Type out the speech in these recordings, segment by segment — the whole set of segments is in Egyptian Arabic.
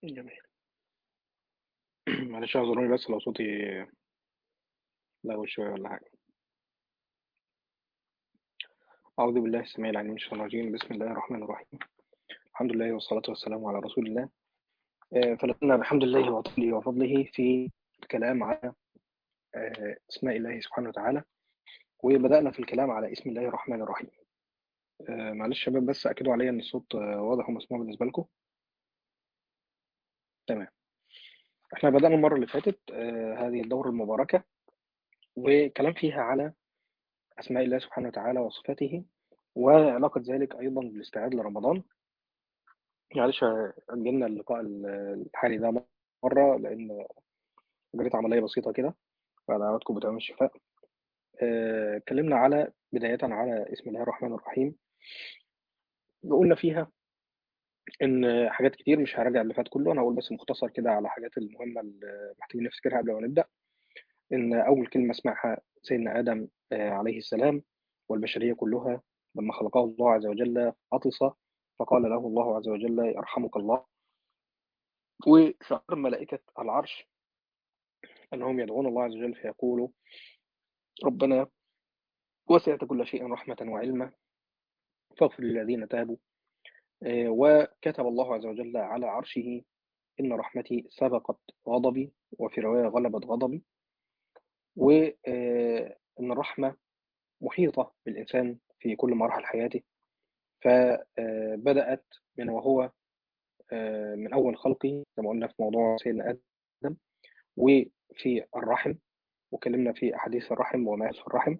جميل معلش اعذروني بس لو صوتي لغوي شوية ولا حاجة أعوذ بالله السميع العليم من الشيطان الرجيم بسم الله الرحمن الرحيم الحمد لله والصلاة والسلام على رسول الله آه، فلسنا بحمد الله وطوله وفضله في الكلام على آه، اسماء الله سبحانه وتعالى وبدأنا في الكلام على اسم الله الرحمن الرحيم آه، معلش يا شباب بس أكدوا عليا إن الصوت آه، واضح ومسموع بالنسبة لكم تمام احنا بدأنا المرة اللي فاتت آه، هذه الدورة المباركة وكلام فيها على أسماء الله سبحانه وتعالى وصفاته وعلاقة ذلك أيضا بالاستعداد لرمضان معلش أجلنا اللقاء الحالي ده مرة لأن جريت عملية بسيطة كده فدعواتكم بتمام الشفاء آه، اتكلمنا على بداية على اسم الله الرحمن الرحيم وقلنا فيها إن حاجات كتير مش هراجع اللي فات كله أنا هقول بس مختصر كده على الحاجات المهمة اللي محتاجين نفتكرها قبل ما نبدأ إن أول كلمة سمعها سيدنا آدم آه، عليه السلام والبشرية كلها لما خلقه الله عز وجل عطس فقال له الله عز وجل يرحمك الله وشعر ملائكة العرش أنهم يدعون الله عز وجل فيقولوا ربنا وسعت كل شيء رحمة وعلما فاغفر للذين تابوا آه، وكتب الله عز وجل على عرشه إن رحمتي سبقت غضبي وفي رواية غلبت غضبي وإن الرحمة محيطة بالإنسان في كل مراحل حياته فبدأت من وهو آه، من أول خلقه زي ما قلنا في موضوع سيدنا آدم وفي الرحم وكلمنا في أحاديث الرحم وما في الرحم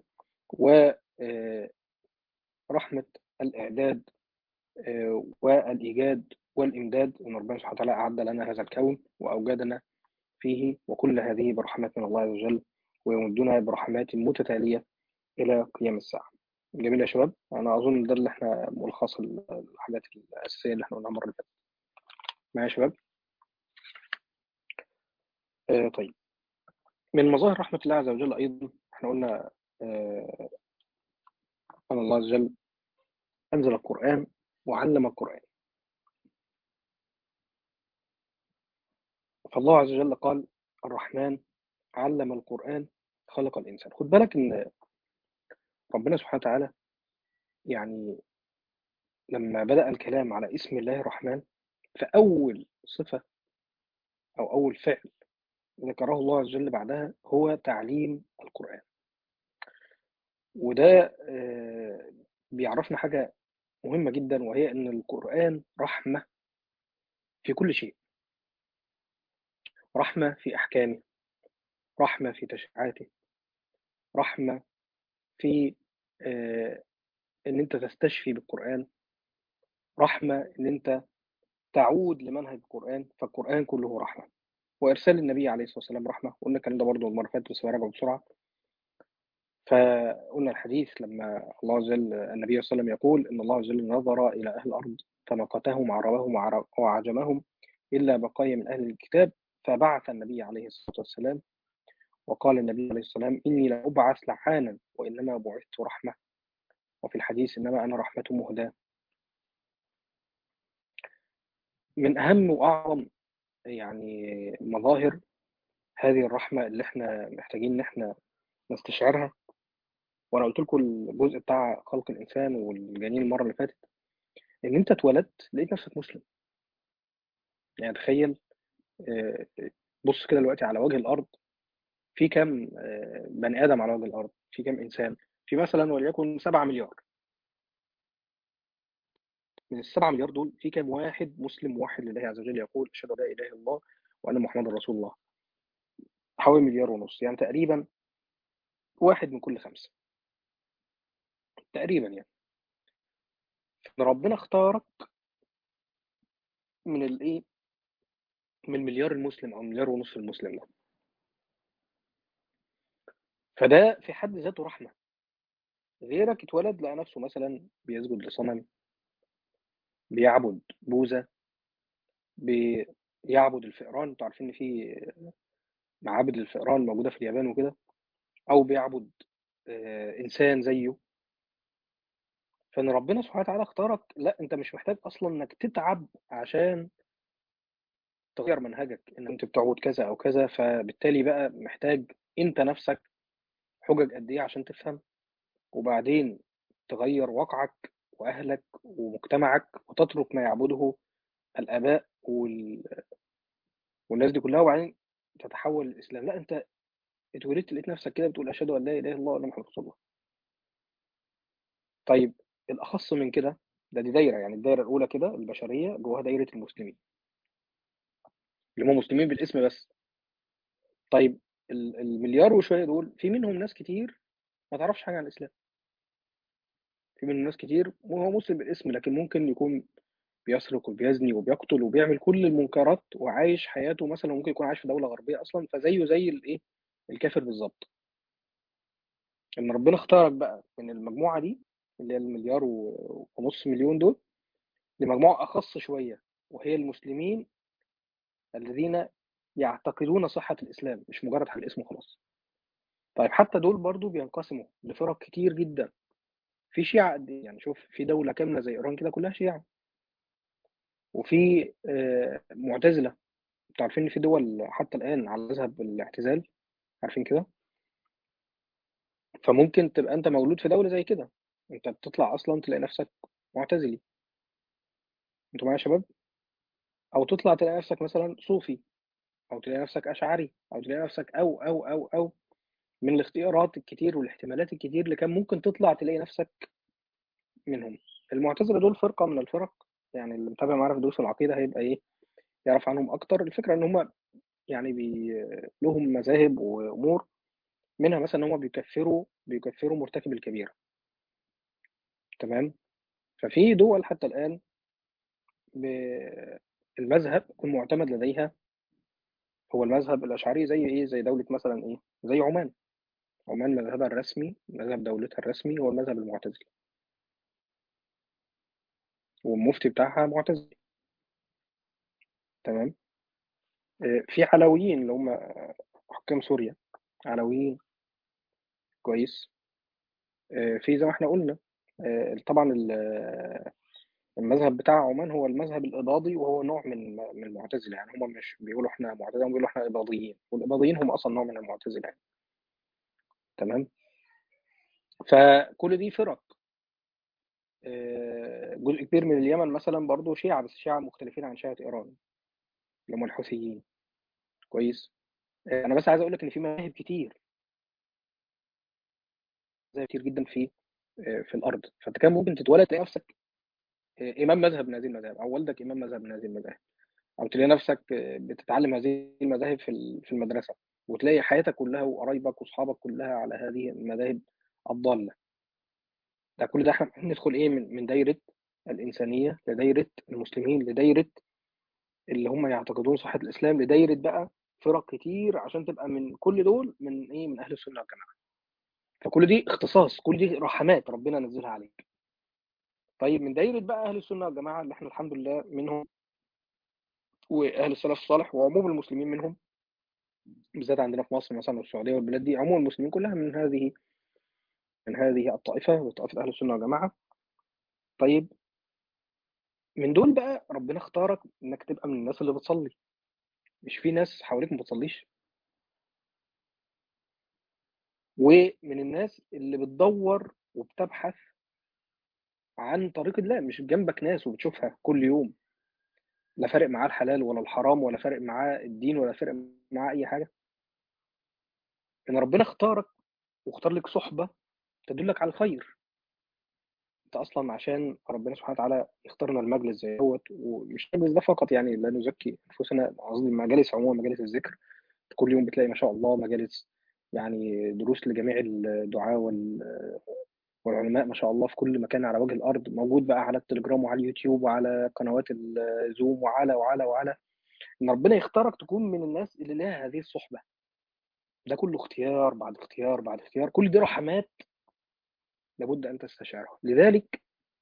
ورحمة الإعداد آه، والإيجاد والإمداد أن ربنا سبحانه وتعالى أعد لنا هذا الكون وأوجدنا فيه وكل هذه برحمات من الله عز وجل ويمدنا برحمات متتالية إلى قيام الساعة جميل يا شباب أنا أظن ده اللي إحنا ملخص الحاجات الأساسية اللي إحنا قلناها المرة اللي فاتت معايا يا شباب آه طيب من مظاهر رحمة الله عز وجل أيضا إحنا قلنا آه أن الله عز وجل أنزل القرآن وعلم القرآن فالله عز وجل قال الرحمن علم القرآن خلق الإنسان خد بالك إن ربنا سبحانه وتعالى يعني لما بدأ الكلام على اسم الله الرحمن فأول صفة أو أول فعل ذكره الله عز وجل بعدها هو تعليم القرآن وده آه، بيعرفنا حاجة مهمة جدا وهي إن القرآن رحمة في كل شيء رحمة في أحكامه رحمة في تشريعاته رحمة في آه، إن أنت تستشفي بالقرآن رحمة إن أنت تعود لمنهج القرآن فالقرآن كله رحمة وإرسال النبي عليه الصلاة والسلام رحمة قلنا الكلام ده برضه المرة اللي فاتت بس براجعه بسرعة فقلنا الحديث لما الله عز وجل النبي صلى الله عليه وسلم يقول إن الله عز وجل نظر إلى أهل الأرض فنقتهم وعربهم وعر- وعجمهم إلا بقايا من أهل الكتاب فبعث النبي عليه الصلاة والسلام وقال النبي عليه الصلاة والسلام إني لا أبعث لعانا وإنما بعثت رحمة وفي الحديث إنما أنا رحمة مهداة من أهم وأعظم يعني مظاهر هذه الرحمة اللي احنا محتاجين إن احنا نستشعرها وأنا قلت لكم الجزء بتاع خلق الإنسان والجنين المرة اللي فاتت إن أنت اتولدت لقيت نفسك مسلم يعني تخيل آه، بص كده دلوقتي على وجه الأرض في كام آه، بني آدم على وجه الأرض في كام إنسان في مثلا وليكن 7 مليار من السبعة مليار دول في كام واحد مسلم موحد لله عز وجل يقول أشهد أن لا إله إلا الله وأن محمد رسول الله حوالي مليار ونص يعني تقريبا واحد من كل خمسة تقريبا يعني إن ربنا اختارك من الإيه من المليار المسلم أو المليار ونص المسلم ده فده في حد ذاته رحمة غيرك اتولد لقى نفسه مثلا بيسجد لصنم بيعبد بوذا بيعبد الفئران انتوا عارفين ان في معابد الفئران موجودة في اليابان وكده أو بيعبد آه، إنسان زيه فإن ربنا سبحانه وتعالى اختارك لا أنت مش محتاج أصلا إنك تتعب عشان تغير منهجك ان انت بتعبد كذا او كذا فبالتالي بقى محتاج انت نفسك حجج قد ايه عشان تفهم وبعدين تغير واقعك واهلك ومجتمعك وتترك ما يعبده الاباء وال... والناس دي كلها وبعدين تتحول للاسلام لا انت اتولدت لقيت نفسك كده بتقول اشهد ان لا اله الا الله وان محمد رسول الله طيب الاخص من كده ده دي دايره يعني الدايره الاولى كده البشريه جواها دايره المسلمين اللي هم مسلمين بالاسم بس طيب ال- المليار وشويه دول في منهم ناس كتير ما تعرفش حاجه عن الاسلام في منهم ناس كتير وهو مسلم بالاسم لكن ممكن يكون بيسرق وبيزني وبيقتل وبيعمل كل المنكرات وعايش حياته مثلا ممكن يكون عايش في دوله غربيه اصلا فزيه زي الايه الكافر بالظبط ان ربنا اختارك بقى من المجموعه دي اللي هي المليار و- ونص مليون دول لمجموعه اخص شويه وهي المسلمين الذين يعتقدون صحه الاسلام مش مجرد حل اسمه خلاص طيب حتى دول برضو بينقسموا لفرق كتير جدا في شيعة قد ايه يعني شوف في دولة كاملة زي إيران كده كلها شيعة وفي آه، معتزلة انتوا عارفين ان في دول حتى الآن على مذهب الاعتزال عارفين كده فممكن تبقى انت مولود في دولة زي كده انت بتطلع اصلا تلاقي نفسك معتزلي انتوا معايا يا شباب او تطلع تلاقي نفسك مثلا صوفي او تلاقي نفسك اشعري او تلاقي نفسك او او او او من الاختيارات الكتير والاحتمالات الكتير اللي كان ممكن تطلع تلاقي نفسك منهم المعتزلة دول فرقة من الفرق يعني اللي متابع معانا في دروس العقيدة هيبقى ايه يعرف عنهم اكتر الفكرة ان هم يعني بي لهم مذاهب وامور منها مثلا ان هم بيكفروا بيكفروا مرتكب الكبيرة تمام ففي دول حتى الآن ب- المذهب المعتمد لديها هو المذهب الأشعري زي إيه زي دولة مثلا إيه زي عمان عمان مذهبها الرسمي مذهب دولتها الرسمي هو المذهب المعتزلي والمفتي بتاعها معتزلي تمام آه، في علويين اللي هم حكام سوريا علويين كويس آه، في زي ما احنا قلنا آه، طبعا ال- المذهب بتاع عمان هو المذهب الإباضي وهو نوع من من المعتزلة يعني هم مش بيقولوا احنا معتزلة هم بيقولوا احنا إباضيين والإباضيين هم أصلا نوع من المعتزلة يعني. تمام فكل دي فرق آه، جزء كبير من اليمن مثلا برضو شيعة بس شيعة مختلفين عن شيعة إيران اللي هم الحوثيين كويس آه، أنا بس عايز أقول لك إن في مذاهب كتير مذاهب كتير جدا في آه، في الأرض فأنت كان ممكن تتولد تلاقي نفسك آه، إمام مذهب من هذه المذاهب أو والدك إمام مذهب من هذه المذاهب أو تلاقي نفسك آه، بتتعلم هذه المذاهب في ال- في المدرسة وتلاقي حياتك كلها وقرايبك وأصحابك كلها على هذه المذاهب الضالة ده كل ده احنا ندخل إيه من من دايرة الإنسانية لدايرة المسلمين لدايرة اللي هم يعتقدون صحة الإسلام لدايرة بقى فرق كتير عشان تبقى من كل دول من إيه من أهل السنة والجماعة فكل دي اختصاص كل دي رحمات ربنا نزلها عليك طيب من دايرة بقى أهل السنة والجماعة اللي احنا الحمد لله منهم وأهل السلف الصالح وعموم المسلمين منهم بالذات عندنا في مصر مثلا والسعودية والبلاد دي عموم المسلمين كلها من هذه من هذه الطائفة وطائفة أهل السنة والجماعة طيب من دول بقى ربنا اختارك إنك تبقى من الناس اللي بتصلي مش في ناس حواليك ما بتصليش ومن الناس اللي بتدور وبتبحث عن طريق الله مش جنبك ناس وبتشوفها كل يوم لا فارق معاه الحلال ولا الحرام ولا فارق معاه الدين ولا فارق معاه اي حاجه ان ربنا اختارك واختار لك صحبه تدلك على الخير انت اصلا عشان ربنا سبحانه وتعالى يختارنا المجلس زي دوت ومش المجلس ده فقط يعني لا نزكي انفسنا قصدي المجالس عموما مجالس الذكر كل يوم بتلاقي ما شاء الله مجالس يعني دروس لجميع الدعاة وال- والعلماء ما شاء الله في كل مكان على وجه الارض موجود بقى على التليجرام وعلى اليوتيوب وعلى قنوات الزوم وعلى وعلى وعلى ان ربنا يختارك تكون من الناس اللي لها هذه الصحبه ده كله اختيار بعد اختيار بعد اختيار كل دي رحمات لابد ان تستشعرها لذلك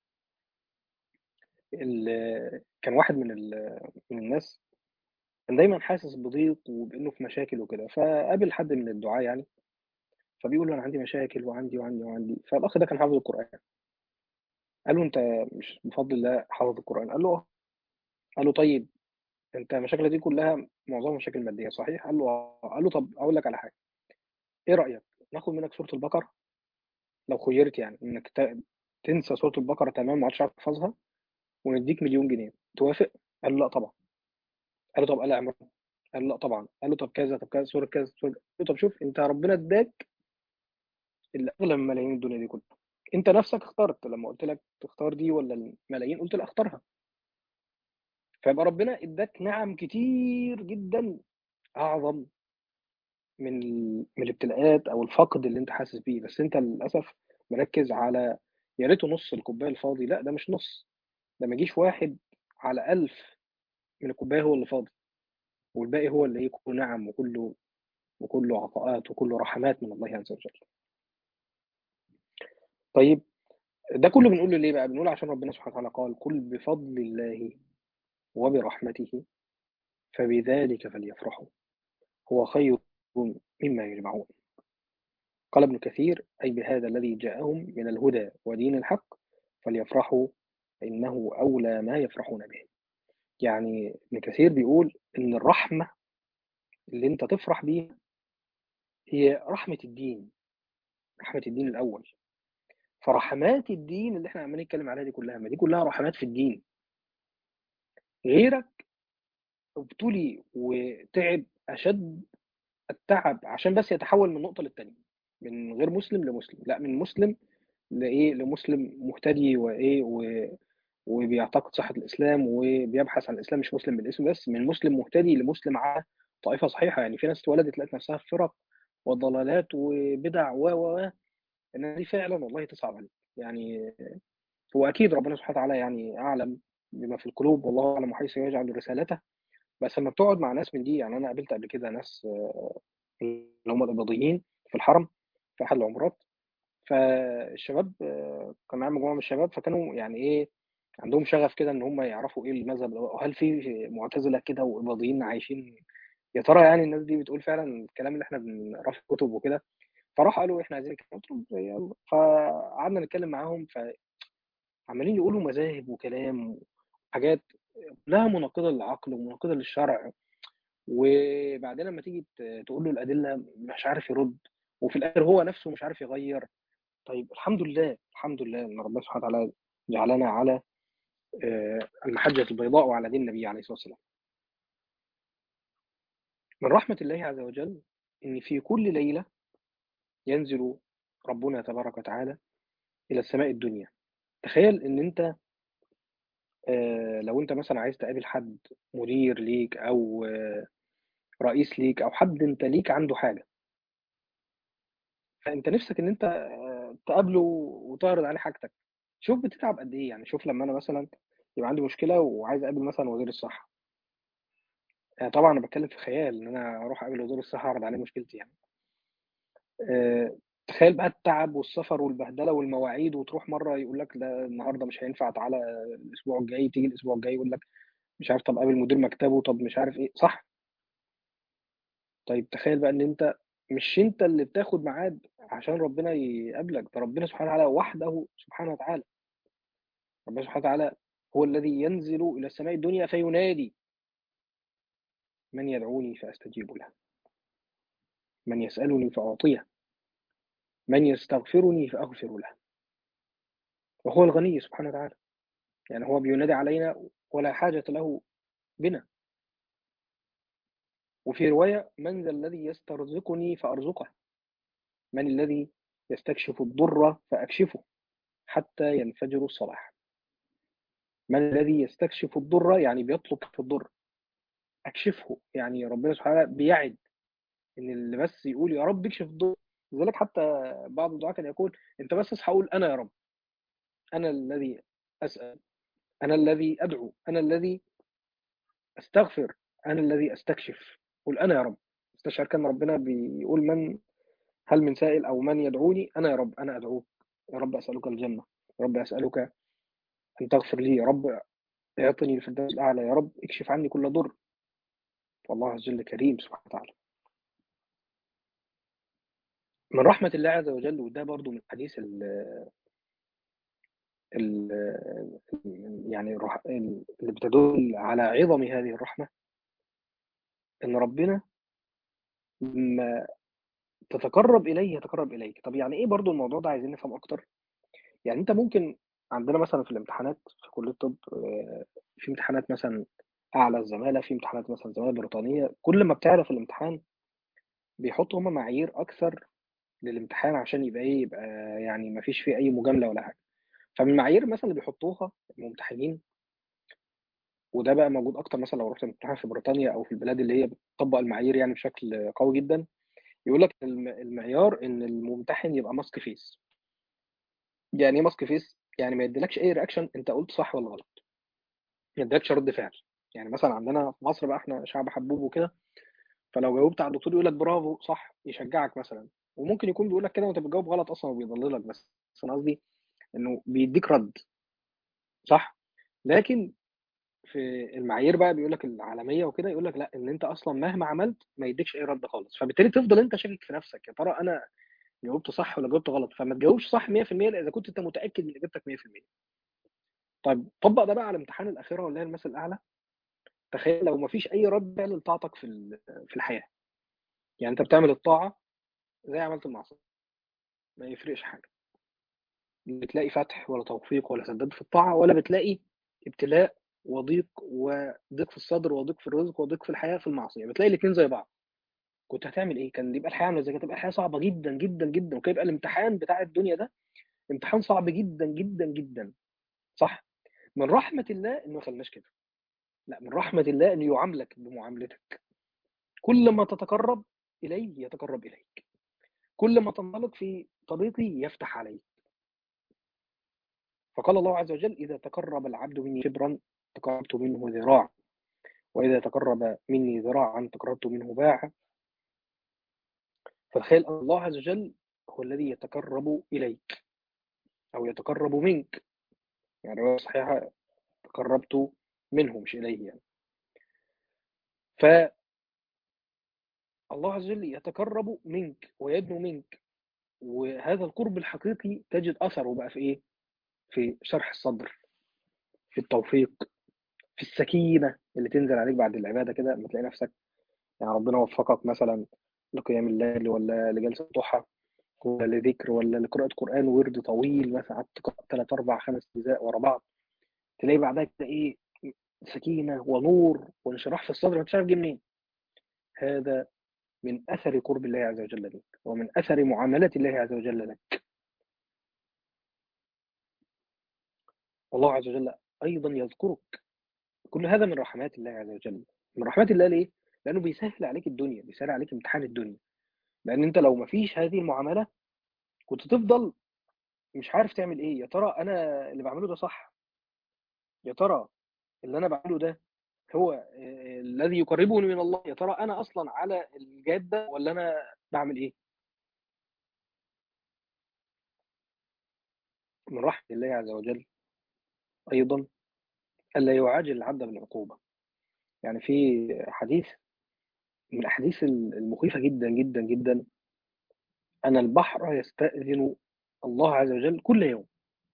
ال- كان واحد من ال- من الناس كان دايما حاسس بضيق وبانه في مشاكل وكده فقابل حد من الدعاة يعني فبيقول له انا عندي مشاكل وعندي وعندي وعندي فالاخ ده كان حافظ القران قال له انت مش بفضل الله حافظ القران قال له اه قال له طيب انت مشاكلك دي كلها معظمها مشاكل ماديه صحيح قال له اه قال له طب اقول لك على حاجه ايه رايك ناخد منك سوره البقره لو خيرت يعني انك ت- تنسى سوره البقره تمام ما عادش عارف تحفظها ونديك مليون جنيه توافق قال له لا طبعا قال له طب قال عمران قال له لا طبعا قال له طب كذا طب كذا سوره كذا سوره قال له طب شوف انت ربنا اداك اللي اغلى من ملايين الدنيا دي كلها انت نفسك اخترت لما قلت لك تختار دي ولا الملايين قلت لا اختارها فيبقى ربنا اداك نعم كتير جدا اعظم من ال- من الابتلاءات او الفقد اللي انت حاسس بيه بس انت للاسف مركز على يا ريته نص الكوبايه الفاضي لا ده مش نص ده ما يجيش واحد على ألف من الكوبايه هو اللي فاضي والباقي هو اللي ايه كله نعم وكله وكله عطاءات وكله رحمات من الله عز وجل طيب ده كله بنقوله ليه بقى بنقول عشان ربنا سبحانه وتعالى قال قل بفضل الله وبرحمته فبذلك فليفرحوا هو خير مما يجمعون قال ابن كثير أي بهذا الذي جاءهم من الهدى ودين الحق فليفرحوا إنه أولى ما يفرحون به يعني ابن كثير بيقول إن الرحمة اللي أنت تفرح بيها هي رحمة الدين رحمة الدين الأول فرحمات الدين اللي احنا عمالين نتكلم عليها دي كلها ما دي كلها رحمات في الدين غيرك ابتلي وتعب أشد التعب عشان بس يتحول من نقطة للتانية من غير مسلم لمسلم لا من مسلم لايه لمسلم مهتدي وايه و... وبيعتقد صحة الإسلام وبيبحث عن الإسلام مش مسلم بالاسم بس من مسلم مهتدي لمسلم على طائفة صحيحة يعني في ناس اتولدت لقت نفسها في فرق وضلالات وبدع و و و إن دي فعلا والله تصعب عليك يعني هو أكيد ربنا سبحانه وتعالى يعني أعلم بما في القلوب والله أعلم حيث يجعل رسالته بس لما بتقعد مع ناس من دي يعني أنا قابلت قبل كده ناس آه، اللي هم الإباضيين في الحرم في أحد العمرات فالشباب آه، كان معايا مجموعة من الشباب فكانوا يعني إيه عندهم شغف كده إن هم يعرفوا إيه المذهب ده وهل في معتزلة كده وإباضيين عايشين يا ترى يعني الناس دي بتقول فعلا الكلام اللي إحنا بنقراه في الكتب وكده فراح قالوا إحنا عايزين كده قلت لهم يلا فقعدنا نتكلم معاهم فعمالين يقولوا مذاهب وكلام وحاجات كلها مناقضة للعقل ومناقضة للشرع وبعدين لما تيجي ت- تقول له الأدلة مش عارف يرد وفي الآخر هو نفسه مش عارف يغير طيب الحمد لله الحمد لله إن ربنا سبحانه وتعالى جعلنا على آه، المحجة البيضاء وعلى دين النبي عليه الصلاة والسلام من رحمة الله عز وجل إن في كل ليلة ينزل ربنا تبارك وتعالى إلى السماء الدنيا تخيل إن أنت آه، لو أنت مثلا عايز تقابل حد مدير ليك أو آه، رئيس ليك أو حد أنت ليك عنده حاجة فأنت نفسك إن أنت آه، تقابله وتعرض عليه حاجتك شوف بتتعب قد إيه يعني شوف لما أنا مثلا يبقى عندي مشكلة وعايز أقابل مثلا وزير الصحة آه، طبعا أنا بتكلم في خيال إن أنا أروح أقابل وزير الصحة أعرض عليه مشكلتي يعني آه، تخيل بقى التعب والسفر والبهدله والمواعيد وتروح مره يقول لك لا النهارده مش هينفع تعالى الاسبوع الجاي تيجي الاسبوع الجاي يقول لك مش عارف طب قابل مدير مكتبه طب مش عارف ايه صح طيب تخيل بقى ان انت مش انت اللي بتاخد ميعاد عشان ربنا يقابلك ده ربنا سبحانه وتعالى وحده سبحانه وتعالى ربنا سبحانه وتعالى هو الذي ينزل الى السماء الدنيا فينادي من يدعوني فاستجيب له من يسالني فاعطيه من يستغفرني فاغفر له وهو الغني سبحانه وتعالى يعني هو بينادي علينا ولا حاجة له بنا وفي رواية من ذا الذي يسترزقني فأرزقه من الذي يستكشف الضر فأكشفه حتى ينفجر الصلاح من الذي يستكشف الضر يعني بيطلب في الضر أكشفه يعني ربنا سبحانه وتعالى بيعد إن اللي بس يقول يا رب اكشف الضر لذلك حتى بعض الدعاء كان يقول أنت بس اصحى قول أنا يا رب أنا الذي أسأل أنا الذي أدعو أنا الذي أستغفر أنا الذي أستكشف قل أنا يا رب استشعر كان ربنا بيقول من هل من سائل أو من يدعوني أنا يا رب أنا أدعوك يا رب أسألك الجنة يا رب أسألك أن تغفر لي يا رب اعطني الفردوس الأعلى يا رب اكشف عني كل ضر والله عز وجل كريم سبحانه وتعالى من رحمة الله عز وجل وده برضو من الحديث ال ال يعني الرح- اللي بتدل على عظم هذه الرحمة إن ربنا ما تتقرب إليه يتقرب إليك طب يعني إيه برضو الموضوع ده عايزين نفهم أكتر يعني أنت ممكن عندنا مثلا في الامتحانات في كلية الطب آه، في امتحانات مثلا أعلى الزمالة في امتحانات مثلا زمالة بريطانية كل ما بتعرف الامتحان بيحطوا هما معايير أكثر للامتحان عشان يبقى إيه يبقى يعني ما فيش فيه أي مجاملة ولا حاجة فمن المعايير مثلا اللي بيحطوها الممتحنين وده بقى موجود أكتر مثلا لو رحت امتحان في بريطانيا أو في البلاد اللي هي بتطبق المعايير يعني بشكل قوي جدا يقول لك الم- المعيار إن الممتحن يبقى ماسك فيس يعني ايه ماسك فيس يعني ما يديلكش اي رياكشن انت قلت صح ولا غلط ما يديلكش رد فعل يعني مثلا عندنا في مصر بقى احنا شعب حبوب وكده فلو جاوبت على الدكتور يقول لك برافو صح يشجعك مثلا وممكن يكون بيقول لك كده وانت بتجاوب غلط اصلا وبيضللك بس بس انا قصدي انه بيديك رد صح لكن في المعايير بقى بيقول لك العالميه وكده يقول لك لا ان انت اصلا مهما عملت ما يديكش اي رد خالص فبالتالي تفضل انت شاكك في نفسك يا ترى انا جاوبت صح ولا جاوبت غلط فما تجاوبش صح 100% الا اذا كنت انت متاكد من اجابتك 100% طيب طبق ده بقى على امتحان الاخره واللي هي المثل الاعلى تخيل لو ما فيش اي رد فعل لطاعتك في ال- في الحياه يعني انت بتعمل الطاعه زي عملت المعصيه ما يفرقش حاجه لا بتلاقي فتح ولا توفيق ولا سداد في الطاعه ولا بتلاقي ابتلاء وضيق وضيق في الصدر وضيق في الرزق وضيق في الحياه في المعصيه بتلاقي الاثنين زي بعض كنت هتعمل ايه كان يبقى الحياه عامله ازاي كانت تبقى الحياه صعبه جدا جدا جدا وكان يبقى الامتحان بتاع الدنيا ده امتحان صعب جدا جدا جدا صح من رحمه الله انه ما خلناش كده لا من رحمه الله انه يعاملك بمعاملتك كل ما تتقرب اليه يتقرب اليك كل ما تنطلق في طريقي يفتح عليك فقال الله عز وجل إذا تقرب العبد مني شبرا تقربت منه ذراعا وإذا تقرب مني ذراعا تقربت منه باعا فتخيل أن الله عز وجل هو الذي يتقرب إليك أو يتقرب منك يعني رواية صحيحة تقربت منه مش إليه يعني فالله عز وجل يتقرب منك ويدنو منك وهذا القرب الحقيقي تجد أثره بقى في إيه؟ في شرح الصدر في التوفيق في السكينة اللي تنزل عليك بعد العبادة كده لما تلاقي نفسك يعني ربنا وفقك مثلا لقيام الليل ولا لجلسة ضحى ولا لذكر ولا لقراءة قرآن ورد طويل مثلا قعدت تقرأ ثلاث أربع خمس أجزاء ورا بعض تلاقي بعدها كده إيه سكينة ونور وانشراح في الصدر مش عارف جه منين هذا من أثر قرب الله عز وجل لك ومن أثر معاملة الله عز وجل لك والله عز وجل أيضا يذكرك كل هذا من رحمات الله عز وجل من رحمات الله ليه؟ لأنه بيسهل عليك الدنيا بيسهل عليك امتحان الدنيا لأن أنت لو ما فيش هذه المعاملة كنت تفضل مش عارف تعمل إيه يا ترى أنا اللي بعمله ده صح يا ترى اللي أنا بعمله ده هو آه، الذي يقربني من الله يا ترى أنا أصلا على الجادة ولا أنا بعمل إيه من رحمة الله عز وجل أيضا ألا يعاجل العبد بالعقوبة يعني في حديث من الأحاديث المخيفة جدا جدا جدا أن البحر يستأذن الله عز وجل كل يوم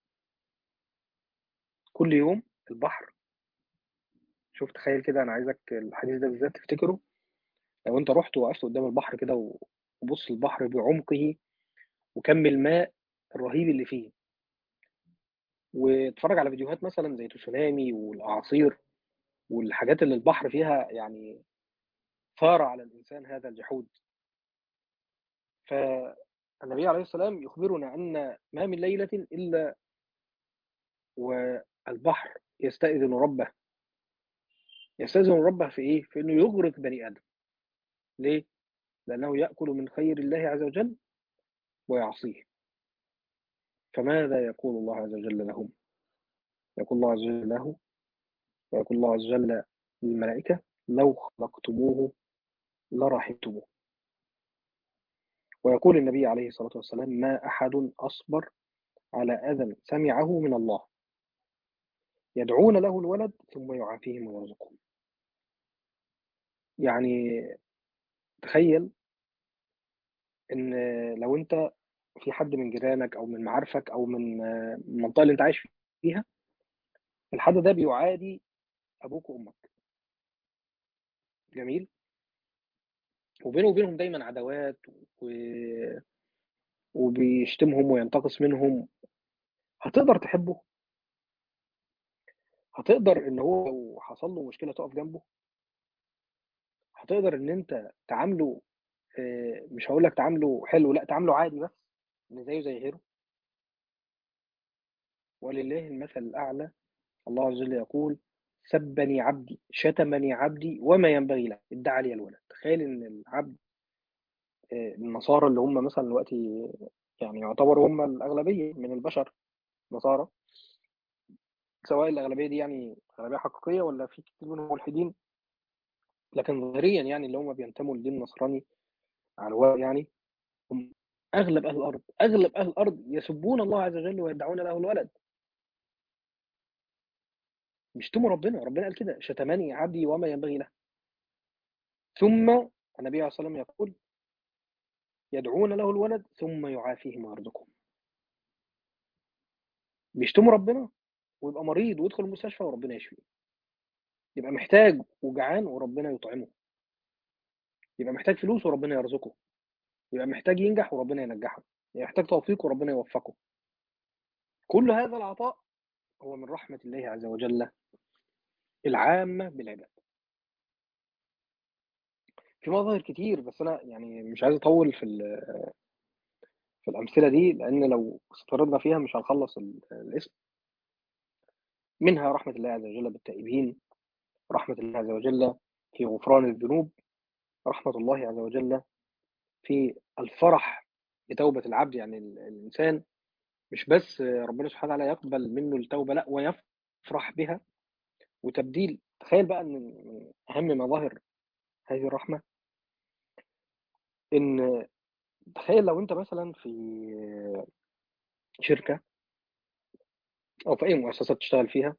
كل يوم البحر شوف تخيل كده أنا عايزك الحديث ده بالذات تفتكره لو أنت رحت وقفت قدام البحر كده وبص البحر بعمقه وكم الماء الرهيب اللي فيه واتفرج على فيديوهات مثلا زي تسونامي والأعاصير والحاجات اللي البحر فيها يعني ثار على الإنسان هذا الجحود فالنبي عليه السلام يخبرنا أن ما من ليلة إلا والبحر يستأذن ربه يستأذن ربه في إيه؟ في إنه يغرق بني آدم ليه؟ لأنه يأكل من خير الله عز وجل ويعصيه فماذا يقول الله عز وجل لهم؟ يقول الله عز وجل له ويقول الله عز وجل للملائكة لو خلقتموه لرحمتموه ويقول النبي عليه الصلاة والسلام ما أحد أصبر على أذى سمعه من الله يدعون له الولد ثم يعافيهم ويرزقهم يعني تخيل ان لو انت في حد من جيرانك او من معارفك او من المنطقه اللي انت عايش فيها الحد ده بيعادي ابوك وامك جميل وبينه وبينهم دايما عداوات و... وبيشتمهم وينتقص منهم هتقدر تحبه هتقدر ان هو لو حصل له مشكله تقف جنبه هتقدر ان انت تعامله آه، مش هقول لك تعامله حلو لا تعامله عادي بس ان زيه زي غيره ولله المثل الاعلى الله عز وجل يقول سبني عبدي شتمني عبدي وما ينبغي له ادعى لي الولد تخيل ان العبد آه، النصارى اللي هم مثلا دلوقتي يعني يعتبروا هم الاغلبيه من البشر نصارى سواء الاغلبيه دي يعني اغلبيه حقيقيه ولا في كتير منهم ملحدين لكن ظاهريا يعني اللي هم بينتموا للدين النصراني على الورق يعني هم اغلب اهل الارض اغلب اهل الارض يسبون الله عز وجل ويدعون له الولد بيشتموا ربنا ربنا قال كده شتمني عبدي وما ينبغي له ثم النبي عليه الصلاه والسلام يقول يدعون له الولد ثم يعافيهم ويرزقهم بيشتموا ربنا ويبقى مريض ويدخل المستشفى وربنا يشفيه يبقى محتاج وجعان وربنا يطعمه يبقى محتاج فلوس وربنا يرزقه يبقى محتاج ينجح وربنا ينجحه يبقى محتاج توفيق وربنا يوفقه كل هذا العطاء هو من رحمة الله عز وجل العامة بالعباد في مظاهر كتير بس أنا يعني مش عايز أطول في ال- في الأمثلة دي لأن لو استطردنا فيها مش هنخلص ال- الاسم منها رحمة الله عز وجل بالتائبين رحمة الله عز وجل في غفران الذنوب رحمة الله عز وجل في الفرح بتوبة العبد يعني ال- الإنسان مش بس ربنا سبحانه وتعالى يقبل منه التوبة لا ويفرح بها وتبديل تخيل بقى ان من اهم مظاهر هذه الرحمة ان تخيل لو انت مثلا في شركة او في اي مؤسسة تشتغل فيها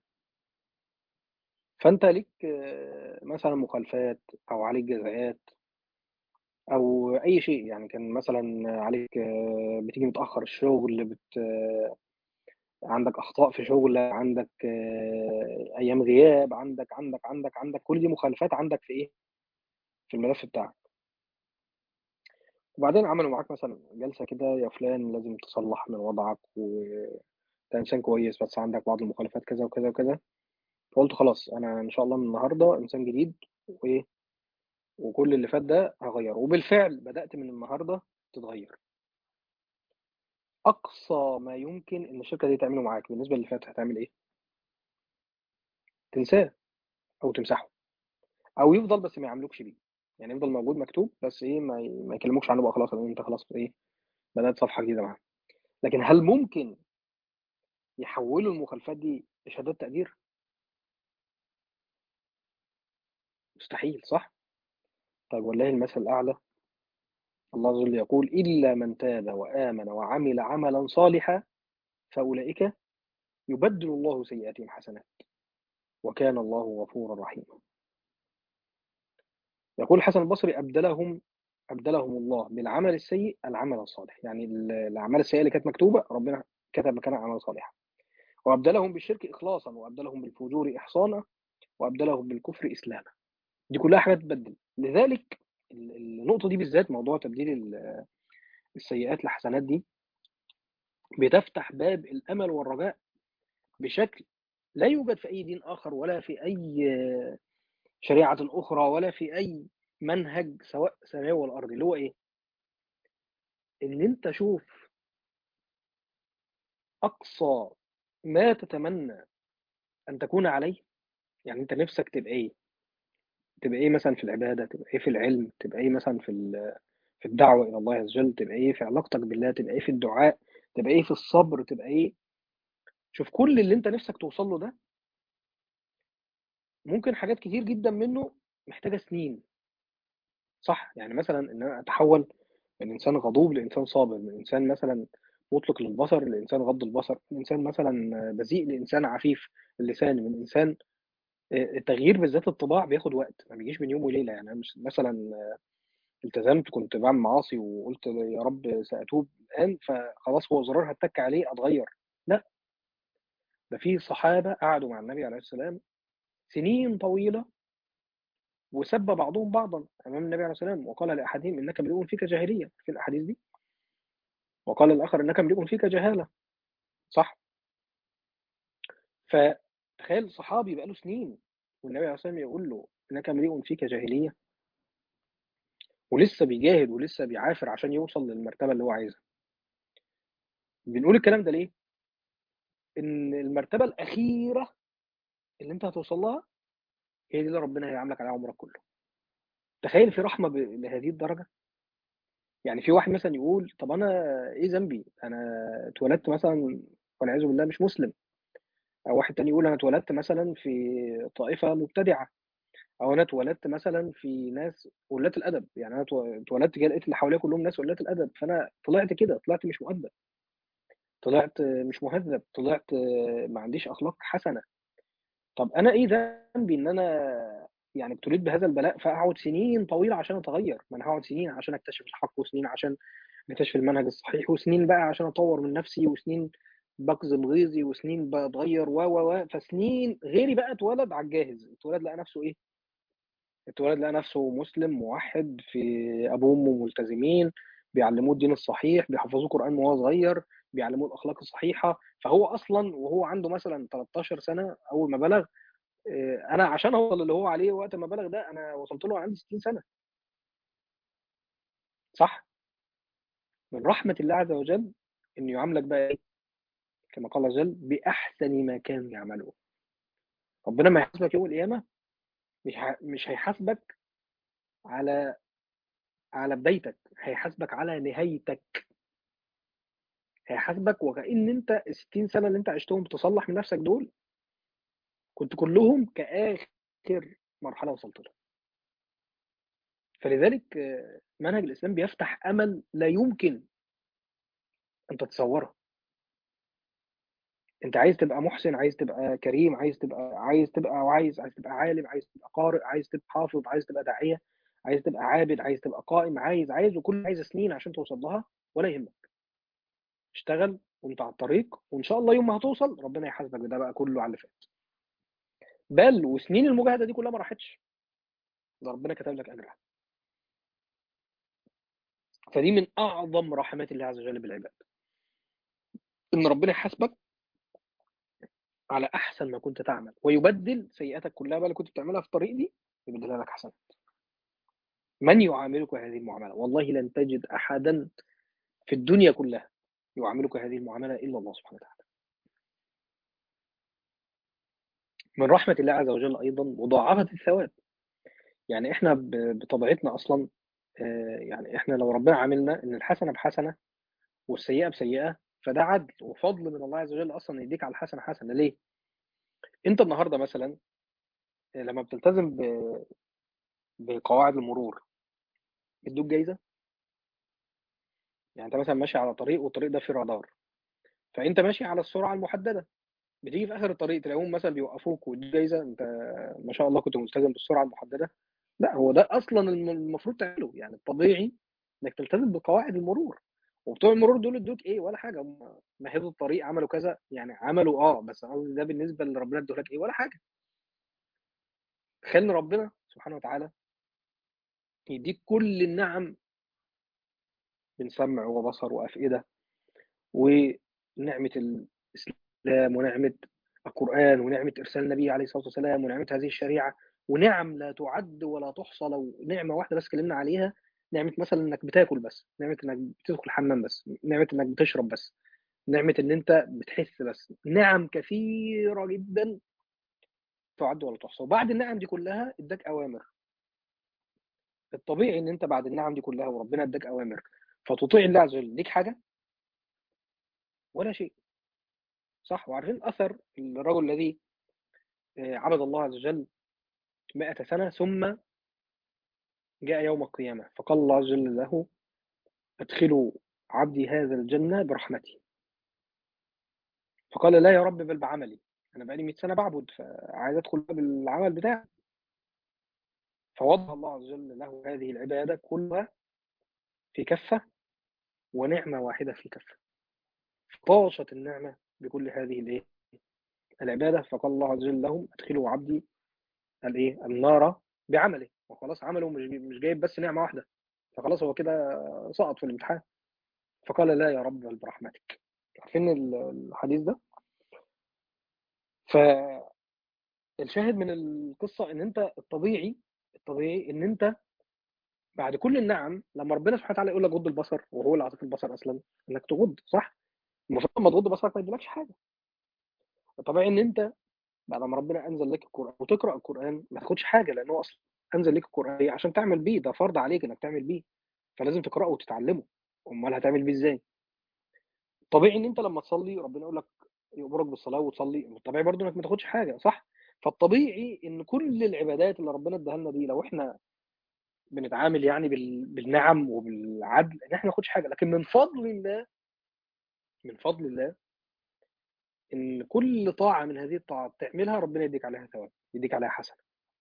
فانت ليك مثلا مخالفات او عليك جزاءات او اي شيء يعني كان مثلا عليك بتيجي متاخر الشغل بت عندك اخطاء في شغل عندك ايام غياب عندك عندك عندك عندك كل دي مخالفات عندك في ايه في الملف بتاعك وبعدين عملوا معاك مثلا جلسه كده يا فلان لازم تصلح من وضعك وانت انسان كويس بس عندك بعض المخالفات كذا وكذا وكذا فقلت خلاص انا ان شاء الله من النهارده انسان جديد وايه وكل اللي فات ده هغيره وبالفعل بدات من النهارده تتغير اقصى ما يمكن ان الشركه دي تعمله معاك بالنسبه للي فات هتعمل ايه تنساه او تمسحه او يفضل بس ما يعاملوكش بيه يعني يفضل موجود مكتوب بس ايه ما, ي... ما يكلموكش عنه بقى خلاص لان انت خلاص ايه بدات صفحه جديده معاه لكن هل ممكن يحولوا المخالفات دي لشهادات تقدير مستحيل صح طيب والله المثل الاعلى الله عز وجل يقول الا من تاب وامن وعمل عملا صالحا فاولئك يبدل الله سيئاتهم حسنات وكان الله غفورا رحيما يقول الحسن البصري أبدلهم أبدلهم الله بالعمل السيء العمل الصالح يعني الأعمال السيئة اللي كانت مكتوبة ربنا كتب مكانها أعمال صالحة وأبدلهم بالشرك إخلاصا وأبدلهم بالفجور إحصانا وأبدلهم بالكفر إسلاما دي كلها حاجات تبدل لذلك النقطة دي بالذات موضوع تبديل السيئات لحسنات دي بتفتح باب الأمل والرجاء بشكل لا يوجد في أي دين آخر ولا في أي شريعة أخرى ولا في أي منهج سواء سماوي ولا أرضي اللي هو إيه؟ إن أنت شوف أقصى ما تتمنى أن تكون عليه يعني أنت نفسك تبقى إيه؟ تبقى إيه مثلا في العبادة؟ تبقى إيه في العلم؟ تبقى إيه مثلا في في الدعوة إلى الله عز وجل؟ تبقى إيه في علاقتك بالله؟ تبقى إيه في الدعاء؟ تبقى إيه في الصبر؟ تبقى إيه؟ شوف كل اللي أنت نفسك توصل له ده ممكن حاجات كتير جدا منه محتاجة سنين صح يعني مثلا ان انا اتحول من انسان غضوب لانسان صابر من انسان مثلا مطلق للبصر لانسان غض البصر من انسان مثلا بذيء لانسان عفيف اللسان من انسان التغيير بالذات الطباع بياخد وقت ما بيجيش من يوم وليله يعني انا مش مثلا التزمت كنت بعمل معاصي وقلت يا رب ساتوب الان فخلاص هو زرار هتك عليه اتغير لا ده في صحابه قعدوا مع النبي عليه السلام سنين طويله وسب بعضهم بعضا امام النبي عليه الصلاه والسلام وقال لاحدهم انك امرؤ فيك جاهليه في الاحاديث دي وقال الاخر انك امرؤ فيك جهاله صح فتخيل صحابي بقاله سنين والنبي عليه الصلاه والسلام يقول له انك امرئ فيك جاهليه ولسه بيجاهد ولسه بيعافر عشان يوصل للمرتبه اللي هو عايزها بنقول الكلام ده ليه ان المرتبه الاخيره اللي انت هتوصل لها هي دي اللي ربنا هيعاملك عليها عمرك كله تخيل في رحمه ب... لهذه الدرجه يعني في واحد مثلا يقول طب انا ايه ذنبي انا اتولدت مثلا والعياذ بالله مش مسلم او واحد تاني يقول انا اتولدت مثلا في طائفه مبتدعه او انا اتولدت مثلا في ناس قلات الادب يعني انا اتولدت كده لقيت اللي حواليا كلهم ناس قلات الادب فانا طلعت كده طلعت مش مؤدب طلعت مش مهذب طلعت ما عنديش اخلاق حسنه طب انا ايه ذنبي ان انا يعني ابتليت بهذا البلاء فاقعد سنين طويله عشان اتغير ما انا هقعد سنين عشان اكتشف الحق وسنين عشان اكتشف المنهج الصحيح وسنين بقى عشان اطور من نفسي وسنين بكظم غيظي وسنين بتغير و و و فسنين غيري بقى اتولد على الجاهز اتولد لقى نفسه ايه اتولد لقى نفسه مسلم موحد في ابوه وامه ملتزمين بيعلموه الدين الصحيح بيحفظوه قران وهو صغير بيعلموه الاخلاق الصحيحه فهو اصلا وهو عنده مثلا 13 سنه اول ما بلغ انا عشان اوصل اللي هو عليه وقت ما بلغ ده انا وصلت له عندي 60 سنه صح من رحمه الله عز وجل انه يعاملك بقى ايه كما قال عز وجل باحسن ما كانوا يعملون ربنا ما يحاسبك يوم القيامه مش مش هيحاسبك على على بدايتك هيحاسبك على نهايتك هيحاسبك وكأن انت ال 60 سنه اللي انت عشتهم تصلح من نفسك دول كنت كلهم كآخر مرحله وصلت لها فلذلك منهج الاسلام بيفتح امل لا يمكن ان تتصوره انت عايز تبقى محسن عايز تبقى كريم عايز تبقى عايز تبقى وعايز عايز تبقى عالم عايز تبقى قارئ عايز تبقى حافظ عايز تبقى داعيه عايز تبقى عابد عايز تبقى قائم عايز عايز وكل عايز سنين عشان توصل لها ولا يهمك اشتغل وانت على الطريق وان شاء الله يوم ما هتوصل ربنا يحاسبك بده بقى كله على اللي فات بل وسنين المجاهده دي كلها ما راحتش ده ربنا كتب لك اجرها فدي من اعظم رحمات الله عز وجل بالعباد ان ربنا يحاسبك على احسن ما كنت تعمل ويبدل سيئاتك كلها بقى اللي كنت بتعملها في الطريق دي يبدلها لك حسنات من يعاملك هذه المعامله والله لن تجد احدا في الدنيا كلها يعاملك هذه المعامله الا الله سبحانه وتعالى من رحمه الله عز وجل ايضا مضاعفه الثواب يعني احنا بطبيعتنا اصلا يعني احنا لو ربنا عاملنا ان الحسنه بحسنه والسيئه بسيئه فده عدل وفضل من الله عز وجل اصلا يديك على الحسنه حسنه ليه؟ انت النهارده مثلا لما بتلتزم ب... بقواعد المرور بيدوك جايزه يعني انت مثلا ماشي على طريق والطريق ده فيه رادار فانت ماشي على السرعه المحدده بتيجي في اخر الطريق تلاقيهم مثلا بيوقفوك ويدوك جايزه انت ما شاء الله كنت ملتزم بالسرعه المحدده لا هو ده اصلا المفروض تعمله يعني الطبيعي انك تلتزم بقواعد المرور وبتوع المرور دول ادوك ايه ولا حاجه هم مهدوا الطريق عملوا كذا يعني عملوا اه بس قصدي ده بالنسبه اللي ربنا ادولك ايه ولا حاجه تخيل ان ربنا سبحانه وتعالى يديك كل النعم من سمع وبصر وافئده ونعمه الاسلام ونعمه القران ونعمه ارسال النبي عليه الصلاه والسلام ونعمه هذه الشريعه ونعم لا تعد ولا تحصى لو نعمه واحده بس اتكلمنا عليها نعمه مثلا انك بتاكل بس نعمه انك بتدخل الحمام بس نعمه انك بتشرب بس نعمه ان انت بتحس بس نعم كثيره جدا تعد ولا تحصى وبعد النعم دي كلها اداك اوامر الطبيعي ان انت بعد النعم دي كلها وربنا اداك اوامر فتطيع الله عز وجل ليك حاجه ولا شيء صح وعارفين اثر الرجل الذي عبد الله عز وجل مئة سنة ثم جاء يوم القيامة فقال الله عز وجل له ادخلوا عبدي هذا الجنة برحمتي فقال لا يا رب بل بعملي أنا بقالي 100 سنة بعبد فعايز أدخل بالعمل بتاعي فوضع الله عز وجل له هذه العبادة كلها في كفة ونعمة واحدة في كفة طاشت النعمة بكل هذه الايه العبادة فقال الله عز وجل لهم ادخلوا عبدي الايه النار بعمله وخلاص عمله مش مش جايب بس نعمه واحده فخلاص هو كده سقط في الامتحان فقال لا يا رب بل برحمتك عارفين الحديث ده فالشاهد من القصه ان انت الطبيعي الطبيعي ان انت بعد كل النعم لما ربنا سبحانه وتعالى يقول لك غض البصر وهو اللي عطيك البصر اصلا انك تغض صح المفروض لما تغض بصرك ما يديلكش حاجه الطبيعي ان انت بعد ما ربنا انزل لك القران وتقرا القران ما تاخدش حاجه لان هو اصلا انزل لك القران عشان تعمل بيه ده فرض عليك انك تعمل بيه فلازم تقراه وتتعلمه امال هتعمل بيه ازاي طبيعي ان انت لما تصلي ربنا يقول لك يامرك بالصلاه وتصلي طبيعي برضو انك ما تاخدش حاجه صح فالطبيعي ان كل العبادات اللي ربنا اداها لنا دي لو احنا بنتعامل يعني بالنعم وبالعدل ان احنا ما ناخدش حاجه لكن من فضل الله من فضل الله ان كل طاعه من هذه الطاعات تعملها ربنا يديك عليها ثواب يديك عليها حسنه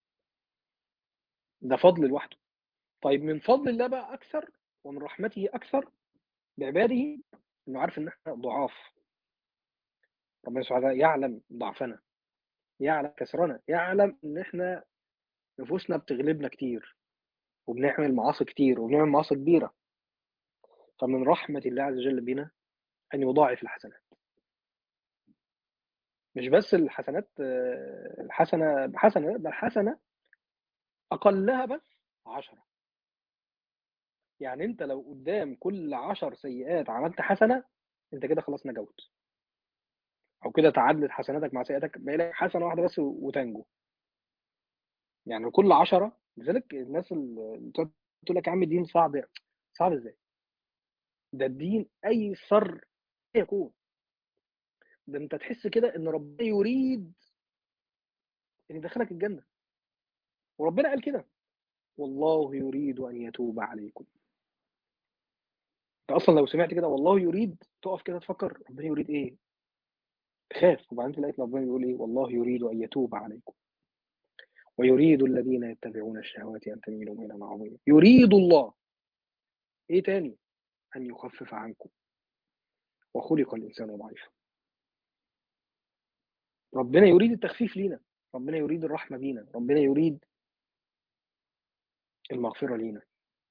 ده فضل لوحده طيب من فضل الله بقى اكثر ومن رحمته اكثر بعباده انه عارف ان احنا ضعاف ربنا سبحانه وتعالى يعلم ضعفنا يعلم كسرنا يعلم ان احنا نفوسنا بتغلبنا كتير وبنعمل معاصي كتير وبنعمل معاصي كبيره فمن رحمه الله عز وجل بنا ان يضاعف الحسنات مش بس الحسنات الحسنه بحسنه ده الحسنه اقلها بس عشرة يعني انت لو قدام كل عشر سيئات عملت حسنه انت كده خلاص نجوت او كده تعادلت حسناتك مع سيئاتك بقى لك حسنه واحده بس وتنجو يعني كل عشرة لذلك الناس اللي تقول لك يا عم الدين صعب صعب ازاي ده الدين ايسر يكون ده انت تحس كده ان ربنا يريد ان يدخلك الجنه وربنا قال كده والله يريد ان يتوب عليكم انت اصلا لو سمعت كده والله يريد تقف كده تفكر ربنا يريد ايه تخاف وبعدين تلاقي ربنا بيقول ايه والله يريد ان يتوب عليكم ويريد الذين يتبعون الشهوات ان تميلوا ميلا عظيما يريد الله ايه تاني ان يخفف عنكم وخلق الانسان ضعيفا ربنا يريد التخفيف لينا ربنا يريد الرحمه بينا ربنا يريد المغفره لينا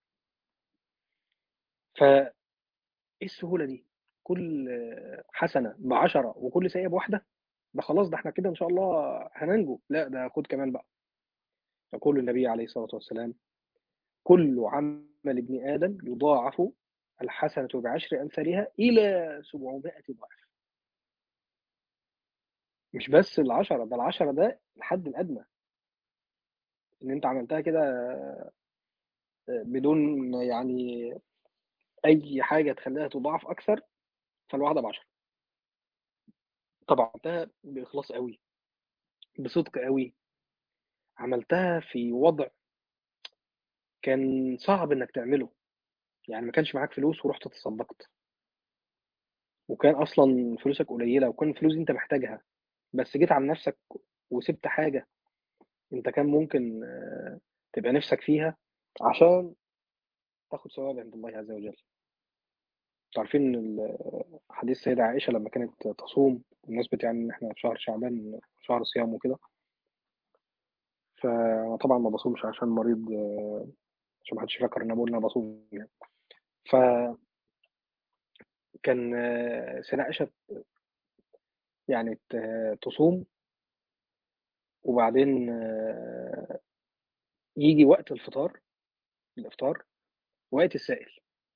ف ايه السهوله دي كل حسنه بعشرة وكل سيئه بواحده ده خلاص ده احنا كده ان شاء الله هننجو لا ده خد كمان بقى يقول النبي عليه الصلاه والسلام كل عمل ابن ادم يضاعف الحسنه بعشر امثالها الى 700 ضعف مش بس العشرة ده العشرة ده الحد الأدنى إن أنت عملتها كده بدون يعني أي حاجة تخليها تضاعف أكثر فالواحدة بعشرة طبعا عملتها بإخلاص قوي بصدق قوي عملتها في وضع كان صعب إنك تعمله يعني ما كانش معاك فلوس ورحت تصدقت وكان أصلا فلوسك قليلة وكان الفلوس دي أنت محتاجها بس جيت على نفسك وسبت حاجة انت كان ممكن تبقى نفسك فيها عشان تاخد ثواب عند الله عز وجل عارفين ان حديث السيدة عائشة لما كانت تصوم بمناسبة يعني ان احنا في شهر شعبان شهر صيام وكده فانا طبعا ما بصومش عشان مريض عشان ما حدش يفكر ان انا بقول ان انا بصوم يعني ف كان سيدة عائشة يعني تصوم وبعدين يجي وقت الفطار الافطار وقت السائل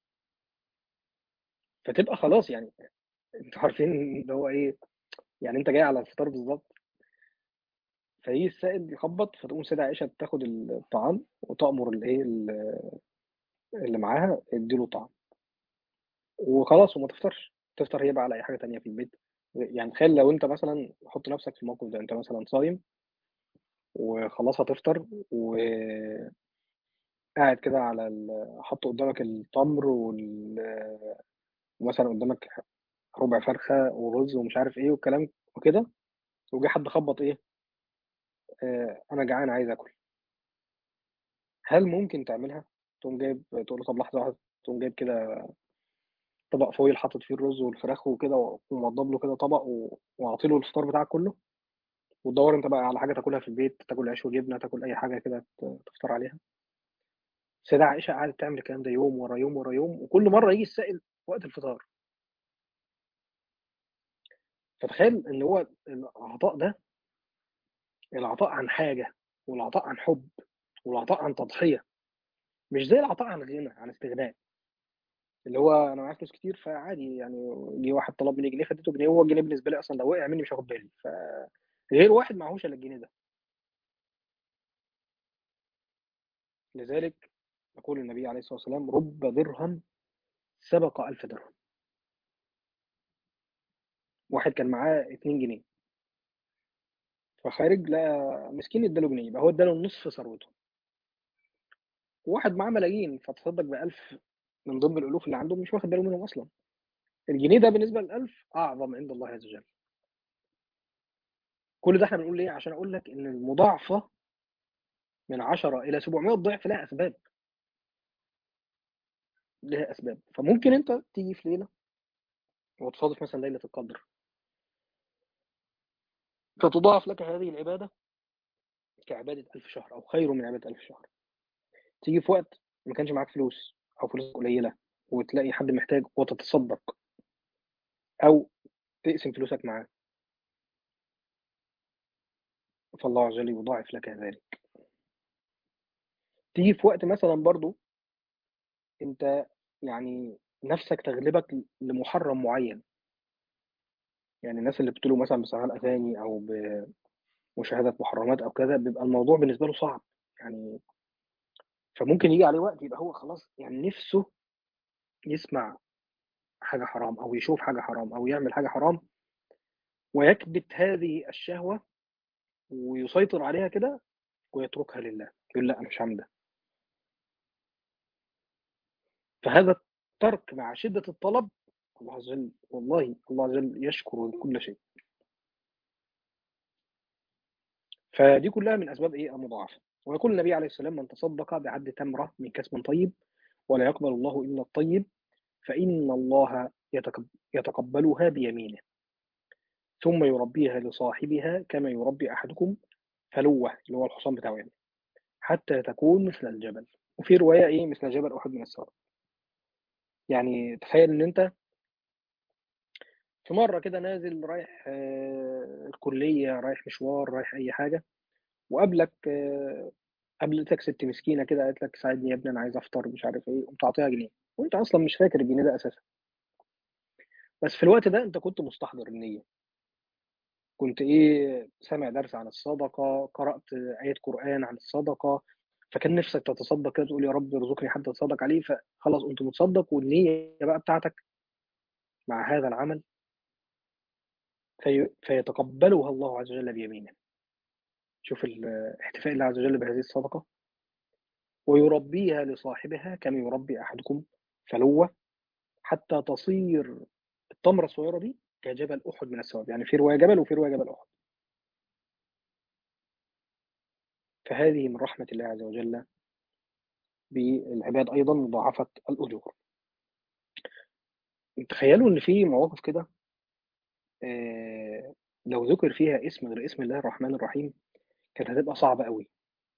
فتبقى خلاص يعني انتوا عارفين اللي هو ايه يعني انت جاي على الفطار بالظبط فيجي السائل يخبط فتقوم سيدة عائشة تاخد الطعام وتأمر الايه اللي معاها اديله طعام وخلاص وما تفطرش تفطر هي بقى على اي حاجه تانية في البيت يعني تخيل لو انت مثلا حط نفسك في الموقف ده انت مثلا صايم وخلاص هتفطر و قاعد كده على ال... حط قدامك التمر وال... ومثلا قدامك ربع فرخه ورز ومش عارف ايه والكلام وكده وجه حد خبط ايه آه انا جعان عايز اكل هل ممكن تعملها تقوم جايب تقول له طب لحظه واحده تقوم جايب كده طبق فويل حاطط فيه الرز والفراخ وكده وموضب له كده طبق واعطي له الفطار بتاعك كله وتدور انت بقى على حاجه تاكلها في البيت تاكل عيش وجبنه تاكل اي حاجه كده ت- تفطر عليها السيده عائشه قعدت تعمل الكلام ده يوم ورا يوم ورا يوم وكل مره يجي السائل وقت الفطار فتخيل ان هو العطاء ده العطاء عن حاجه والعطاء عن حب والعطاء عن تضحيه مش زي العطاء عن غنى عن استغناء اللي هو انا معايا فلوس كتير فعادي يعني جه واحد طلب مني جنيه فاديته جنيه وهو الجنيه بالنسبه لي اصلا لو وقع مني مش هاخد بالي فغير واحد معهوش الا الجنيه ده لذلك يقول النبي عليه الصلاه والسلام رب درهم سبق ألف درهم واحد كان معاه 2 جنيه فخارج لقى مسكين اداله جنيه يبقى هو اداله نصف ثروته وواحد معاه ملايين فتصدق ب 1000 من ضمن الالوف اللي عنده مش واخد باله منهم اصلا الجنيه ده بالنسبه للألف اعظم عند الله عز وجل كل ده احنا بنقول ليه عشان اقول لك ان المضاعفه من 10 الى 700 ضعف لها اسباب لها اسباب فممكن انت تيجي في ليله وتصادف مثلا ليله القدر فتضاعف لك هذه العباده كعباده ألف شهر او خير من عباده ألف شهر تيجي في وقت ما كانش معاك فلوس او فلوس قليله وتلاقي حد محتاج وتتصدق او تقسم فلوسك معاه فالله عز وجل يضاعف لك ذلك تيجي في وقت مثلا برضو انت يعني نفسك تغلبك لمحرم معين يعني الناس اللي بتقولوا مثلا بسماع الاغاني او بمشاهده محرمات او كذا بيبقى الموضوع بالنسبه له صعب يعني فممكن يجي عليه وقت يبقى هو خلاص يعني نفسه يسمع حاجه حرام او يشوف حاجه حرام او يعمل حاجه حرام ويكبت هذه الشهوه ويسيطر عليها كده ويتركها لله يقول لا انا مش هعمل ده فهذا الترك مع شده الطلب الله عز وجل والله الله عز وجل يشكر كل شيء فدي كلها من اسباب ايه المضاعفه ويقول النبي عليه السلام من تصدق بعد تمره من كسب طيب ولا يقبل الله الا الطيب فان الله يتقب- يتقبلها بيمينه ثم يربيها لصاحبها كما يربي احدكم فلوه اللي هو الحصان بتاعه يعني حتى تكون مثل الجبل وفي روايه ايه مثل جبل احد من الثواب يعني تخيل ان انت في مره كده نازل رايح آه، الكليه رايح مشوار رايح اي حاجه وقابلك آه، قابلتك ست مسكينه كده قالت لك ساعدني يا ابني انا عايز افطر مش عارف ايه قمت تعطيها جنيه وانت اصلا مش فاكر الجنيه ده اساسا بس في الوقت ده انت كنت مستحضر النيه كنت ايه سامع درس عن الصدقه قرات ايه قران عن الصدقه فكان نفسك تتصدق كده تقول يا رب ارزقني حد اتصدق عليه فخلاص قمت متصدق والنيه بقى بتاعتك مع هذا العمل في فيتقبلها الله عز وجل بيمينه شوف ال- احتفاء الله عز وجل بهذه الصدقه ويربيها لصاحبها كما يربي احدكم فلوه حتى تصير التمره الصغيره دي كجبل احد من الثواب يعني في روايه جبل وفي روايه جبل احد فهذه من رحمه الله عز وجل بالعباد ايضا مضاعفه الاجور تخيلوا ان في مواقف كده آه، لو ذكر فيها اسم غير اسم الله الرحمن الرحيم كانت هتبقى صعبه قوي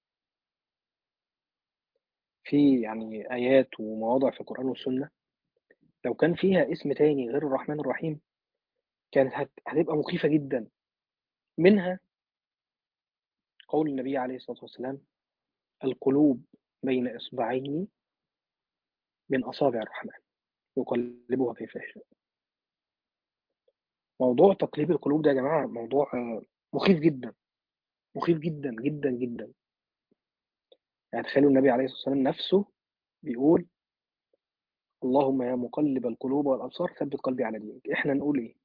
في يعني ايات ومواضع في القران والسنه لو كان فيها اسم تاني غير الرحمن الرحيم كانت هت- هتبقى مخيفه جدا منها قول النبي عليه الصلاه والسلام القلوب بين اصبعين من اصابع الرحمن يقلبها كيف يشاء موضوع تقليب القلوب ده يا جماعه موضوع آه، مخيف جدا مخيف جدا جدا جدا يعني تخيلوا النبي عليه الصلاه والسلام نفسه بيقول اللهم يا مقلب القلوب والابصار ثبت قلبي على دينك احنا نقول ايه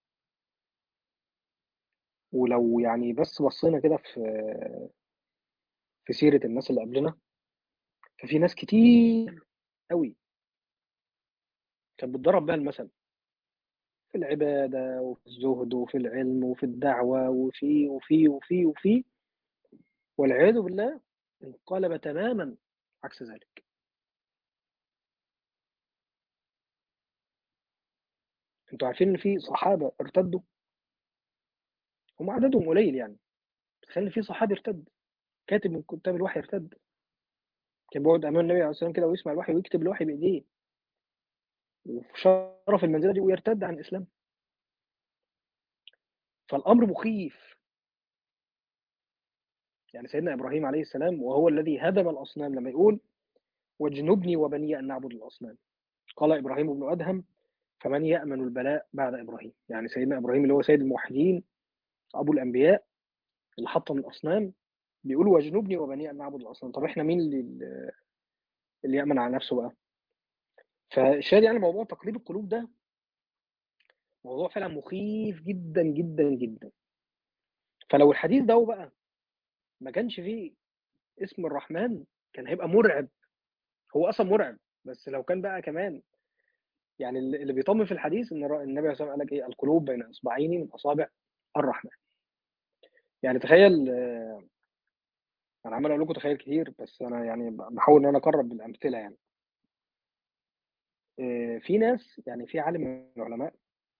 ولو يعني بس بصينا كده في في سيره الناس اللي قبلنا ففي ناس كتير قوي كانت بتضرب بها المثل في العباده وفي الزهد وفي العلم وفي الدعوه وفي وفي وفي وفي والعياذ بالله انقلب تماما عكس ذلك انتوا عارفين ان في صحابه ارتدوا هم عددهم قليل يعني تخيل إن في صحابي ارتد كاتب من كتاب الوحي ارتد كان بيقعد امام النبي عليه الصلاه والسلام كده ويسمع الوحي ويكتب الوحي بايديه وفي شرف المنزله دي ويرتد عن الاسلام فالامر مخيف يعني سيدنا ابراهيم عليه السلام وهو الذي هدم الاصنام لما يقول واجنبني وبني ان نعبد الاصنام قال ابراهيم بن ادهم فمن يامن البلاء بعد ابراهيم يعني سيدنا ابراهيم اللي هو سيد الموحدين ابو الانبياء اللي حطم الاصنام بيقول واجنبني وبني ان نعبد الاصنام طب احنا مين اللي اللي يامن على نفسه بقى فالشاهد يعني موضوع تقليب القلوب ده موضوع فعلا مخيف جدا جدا جدا فلو الحديث ده بقى ما كانش فيه اسم الرحمن كان هيبقى مرعب هو اصلا مرعب بس لو كان بقى كمان يعني اللي بيطمن في الحديث ان النبي صلى الله عليه وسلم قال لك ايه القلوب بين اصبعين من اصابع الرحمن يعني تخيل انا عمال اقول لكم تخيل كتير بس انا يعني بحاول ان انا اقرب بالامثله يعني في ناس يعني في عالم من العلماء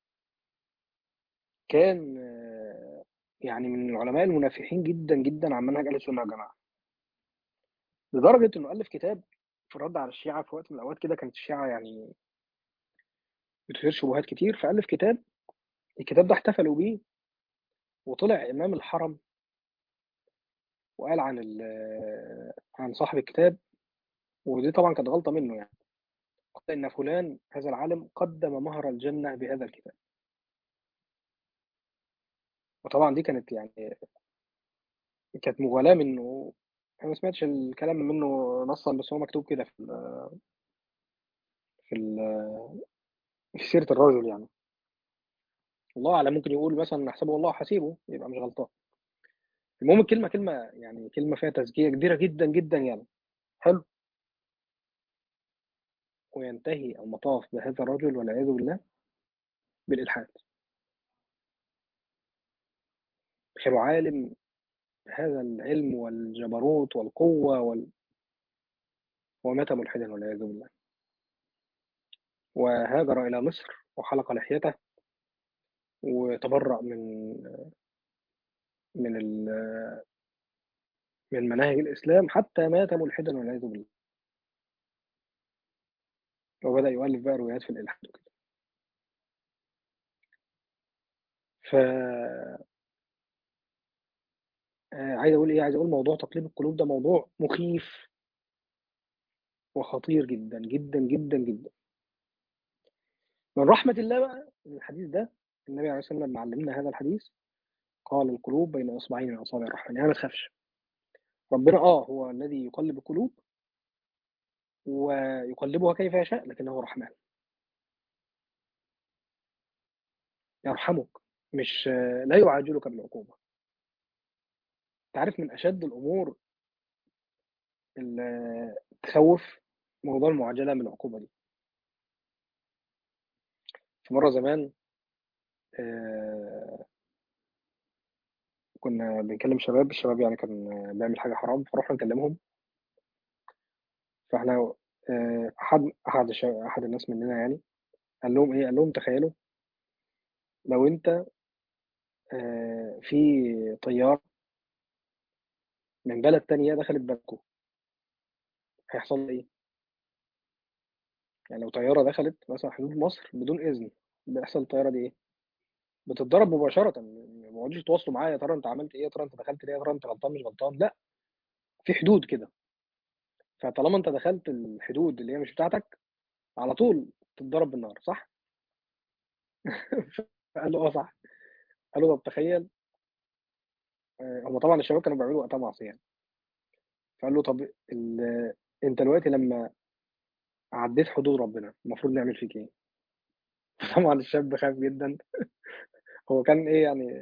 كان يعني من العلماء المنافحين جدا جدا عن منهج اهل السنه والجماعه لدرجه انه الف كتاب في الرد على الشيعه في وقت من الاوقات كده كانت الشيعه يعني بتثير شبهات كتير فالف كتاب الكتاب ده احتفلوا بيه وطلع امام الحرم وقال عن عن صاحب الكتاب ودي طبعا كانت غلطه منه يعني قال ان فلان هذا العالم قدم مهر الجنه بهذا الكتاب وطبعا دي كانت يعني كانت مغالاه منه انا ما سمعتش الكلام منه نصا بس هو مكتوب كده في ال في ال في سيره الرجل يعني الله اعلم ممكن يقول مثلا نحسبه الله حسيبه يبقى مش غلطان المهم الكلمه كلمه يعني كلمه فيها تزكيه كبيره جدا جدا يعني حلو وينتهي المطاف بهذا الرجل والعياذ بالله بالالحاد خير عالم هذا العلم والجبروت والقوة وال... ومات ملحدا والعياذ بالله وهاجر إلى مصر وحلق لحيته وتبرأ من من ال... من مناهج الإسلام حتى مات ملحدا والعياذ بالله وبدأ يؤلف بقى روايات في الإلحاد وكده ف عايز اقول ايه عايز اقول موضوع تقليب القلوب ده موضوع مخيف وخطير جدا جدا جدا جدا من رحمة الله بقى الحديث ده النبي عليه الصلاة والسلام لما علمنا هذا الحديث قال القلوب بين اصبعين من اصابع الرحمن يعني ما تخافش ربنا اه هو الذي يقلب القلوب ويقلبها كيف يشاء لكنه رحمن يرحمك مش لا يعاجلك بالعقوبه تعرف من اشد الامور التخوف موضوع المعاجله من العقوبه دي في مره زمان آه كنا بنكلم شباب الشباب يعني كان بيعمل حاجه حرام فروحنا نكلمهم فاحنا آه احد احد احد الناس مننا يعني قال لهم ايه قال لهم تخيلوا لو انت آه في طياره من بلد تانية دخلت بلدكم هيحصل ايه؟ يعني لو طيارة دخلت مثلا حدود مصر بدون إذن بيحصل الطيارة دي ايه؟ بتتضرب مباشرة ما بيقعدوش يتواصلوا معايا يا ترى انت عملت ايه يا ترى انت دخلت ليه يا ترى انت غلطان مش غلطان لا في حدود كده فطالما انت دخلت الحدود اللي هي مش بتاعتك على طول تتضرب بالنار صح؟ فقال له اه صح قال له طب تخيل هم طبعا الشباب كانوا بيعملوا وقتها معصيه يعني فقال له طب انت دلوقتي لما عديت حدود ربنا المفروض نعمل فيك ايه؟ طبعا الشاب خاف جدا هو كان ايه يعني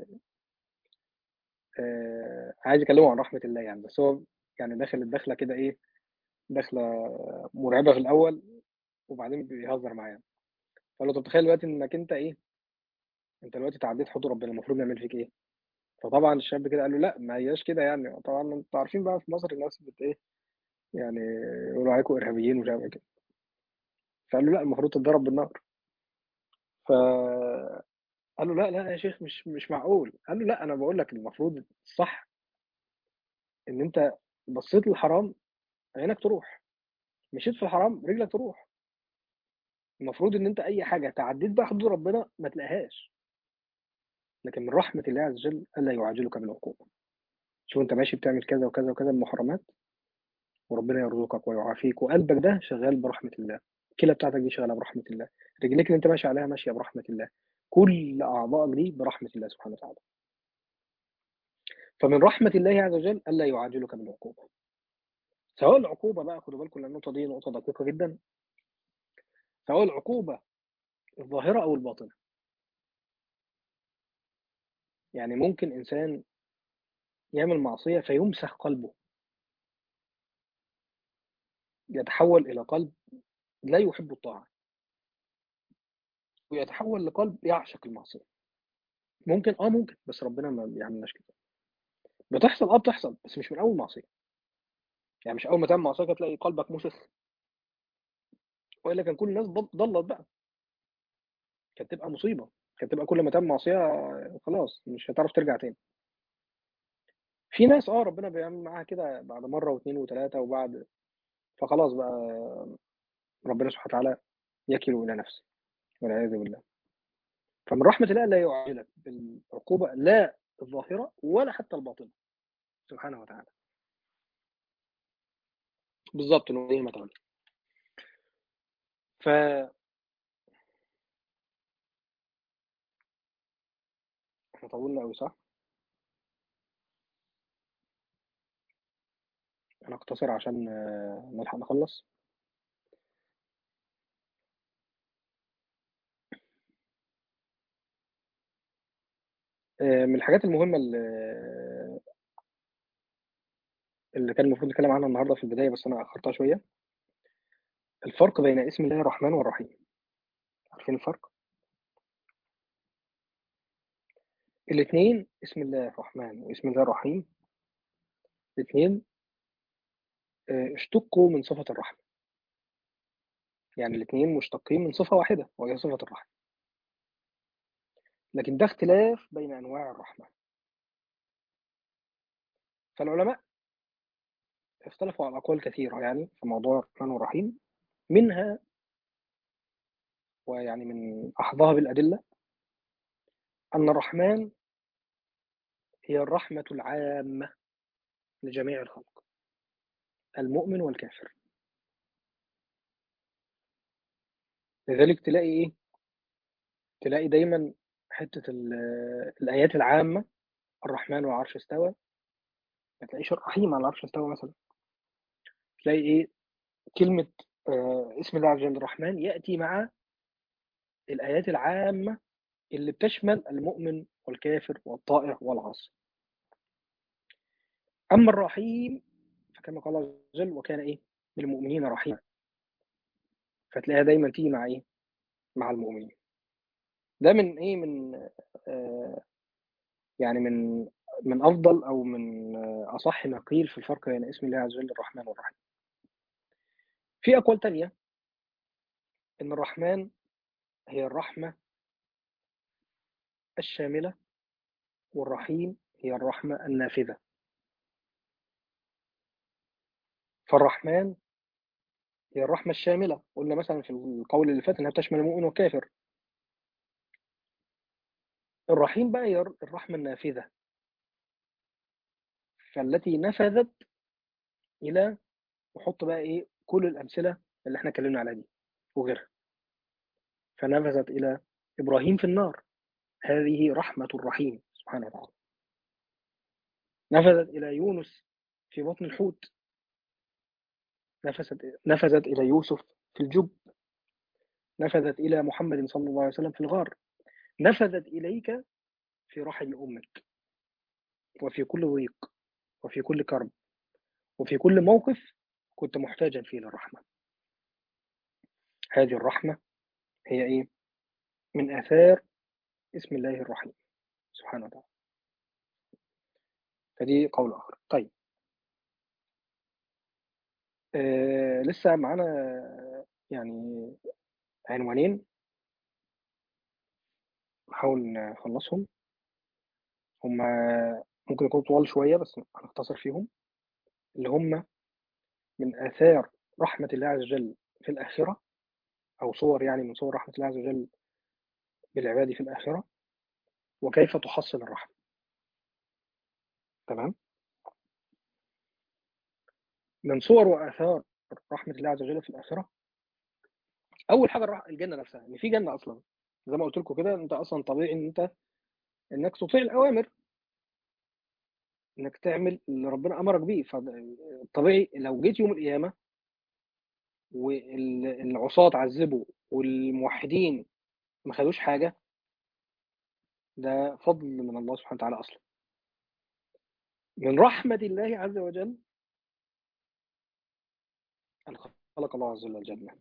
آه عايز يكلمه عن رحمه الله يعني بس هو يعني داخل الدخله كده ايه دخله مرعبه في الاول وبعدين بيهزر معايا فقال له طب تخيل دلوقتي انك انت ايه انت دلوقتي تعديت حدود ربنا المفروض نعمل فيك ايه؟ فطبعا الشاب كده قال له لا ما هياش كده يعني طبعا انتوا عارفين بقى في مصر الناس بت ايه يعني يقولوا عليكم ارهابيين ومش عارف كده فقال له لا المفروض تتضرب بالنار ف قال له لا لا يا شيخ مش مش معقول قال له لا انا بقول لك المفروض الصح إن أنت بصيت للحرام عينك تروح، مشيت في الحرام رجلك تروح. المفروض إن أنت أي حاجة تعديت بيها حدود ربنا ما تلاقيهاش. لكن من رحمة الله عز وجل ألا يعاجلك بالعقوبة. شوف أنت ماشي بتعمل كذا وكذا وكذا من محرمات وربنا يرزقك ويعافيك وقلبك ده شغال برحمة الله. الكلى بتاعتك دي شغالة برحمة الله. رجليك اللي أنت ماشي عليها ماشية برحمة الله. كل أعضائك دي برحمة الله سبحانه وتعالى. فمن رحمة الله عز وجل ألا يعاجلك بالعقوبة. سواء العقوبة بقى خدوا بالكم لأن النقطة دي نقطة دقيقة جدًا. سواء العقوبة الظاهرة أو الباطنة. يعني ممكن إنسان يعمل معصية فيمسخ قلبه. يتحول إلى قلب لا يحب الطاعة. ويتحول لقلب يعشق المعصية. ممكن آه ممكن، بس ربنا ما بيعاملناش كده. بتحصل آه بتحصل، بس مش من أول معصية. يعني مش أول ما تعمل معصية كده تلاقي قلبك مسخ. وإلا كان كل الناس ض ضلّت بقى. كانت تبقى مصيبة، كانت تبقى كل ما تعمل معصية خلاص مش هتعرف ترجع تاني. في ناس آه ربنا بيعمل معاها كده بعد مرة و2 و3 وبعد فخلاص بقى ربنا سبحانه وتعالى يكله إلى نفسه والعياذ بالله. فمن رحمة الله لا يعاجلك بالعقوبة لا الظاهرة ولا حتى الباطنة سبحانه وتعالى. بالضبط نوليه ما تولى. ف إحنا طوّلنا أوي صح؟ هنقتصر عشان نلحق نخلّص؟ آآ من الحاجات المهمة ال اللي كان المفروض نتكلم عنها النهارده في البداية بس أنا أخرتها شوية. الفرق بين اسم الله الرحمن والرحيم. عارفين الفرق؟ الاتنين اسم الله الرحمن واسم الله الرحيم الاتنين آآ اشتقوا من صفة الرحمة. يعني الاتنين مشتقين من صفة واحدة وهي صفة الرحمة. لكن ده اختلاف بين أنواع الرحمة. فالعلماء اختلفوا على أقوال كثيرة يعني في موضوع الرحمن والرحيم، منها ويعني من أحظاها بالأدلة أن الرحمن هي الرحمة العامة لجميع الخلق. المؤمن والكافر. لذلك تلاقي إيه تلاقي دايمًا حتة ال الآيات العامة الرحمن على العرش استوى، ما تلاقيش الرحيم على العرش استوى مثلًا. تلاقي إيه كلمة آآ اسم الله عز وجل الرحمن يأتي مع الآيات العامة اللي بتشمل المؤمن والكافر والطائع والعاصي. أما الرحيم فكما قال الله عز وجل وكان إيه بالمؤمنين رحيمًا. فتلاقيها دايمًا تيجي مع إيه مع المؤمنين. ده من إيه من آآ يعني من من أفضل أو من أصح ما قيل في الفرق بين اسم الله عز وجل الرحمن والرحيم. في أقوال تانية إن الرحمن هي الرحمة الشاملة والرحيم هي الرحمة النافذة. فالرحمن هي الرحمة الشاملة، قُلنا مثلًا في القول اللي فات إنها بتشمل المؤمن والكافر. الرحيم بقى هي الرحمة النافذة. فالتي نفذت إلى وحُط بقى إيه كل الأمثلة اللي إحنا اتكلمنا عليها دي وغيرها. فنفذت إلى إبراهيم في النار، هذه رحمة الرحيم سبحانه وتعالى. نفذت إلى يونس في بطن الحوت. نفذت نفذت إلى يوسف في الجُبّ. نفذت إلى محمد صلى الله عليه وسلم في الغار. نفذت إليك في رحم أمك. وفي كل ضيق، وفي كل كرب، وفي كل موقف كنت محتاجًا فيه للرحمة. هذه الرحمة هي إيه؟ من آثار اسم الله الرحيم سبحانه وتعالى. فدي قول آخر. طيب. آآ لسه معانا يعني عنوانين. نحاول نخلّصهم. هُم ممكن يكونوا طوال شوية بس هنختصر فيهم. اللي هم من آثار رحمة الله عز وجل في الآخرة أو صور يعني من صور رحمة الله عز وجل بالعباد في الآخرة وكيف تحصل الرحمة تمام من صور وآثار رحمة الله عز وجل في الآخرة أول حاجة الرح- الجنة نفسها إن في جنة أصلا زي ما قلت لكم كده أنت أصلا طبيعي إن أنت إنك تطيع الأوامر إنك تعمل اللي ربنا أمرك بيه فطبيعي لو جيت يوم القيامة والعصاة عذبوا والموحدين ما خدوش حاجة ده فضل من الله سبحانه وتعالى أصلا من رحمة الله عز وجل أن خلق الله عز وجل الجنة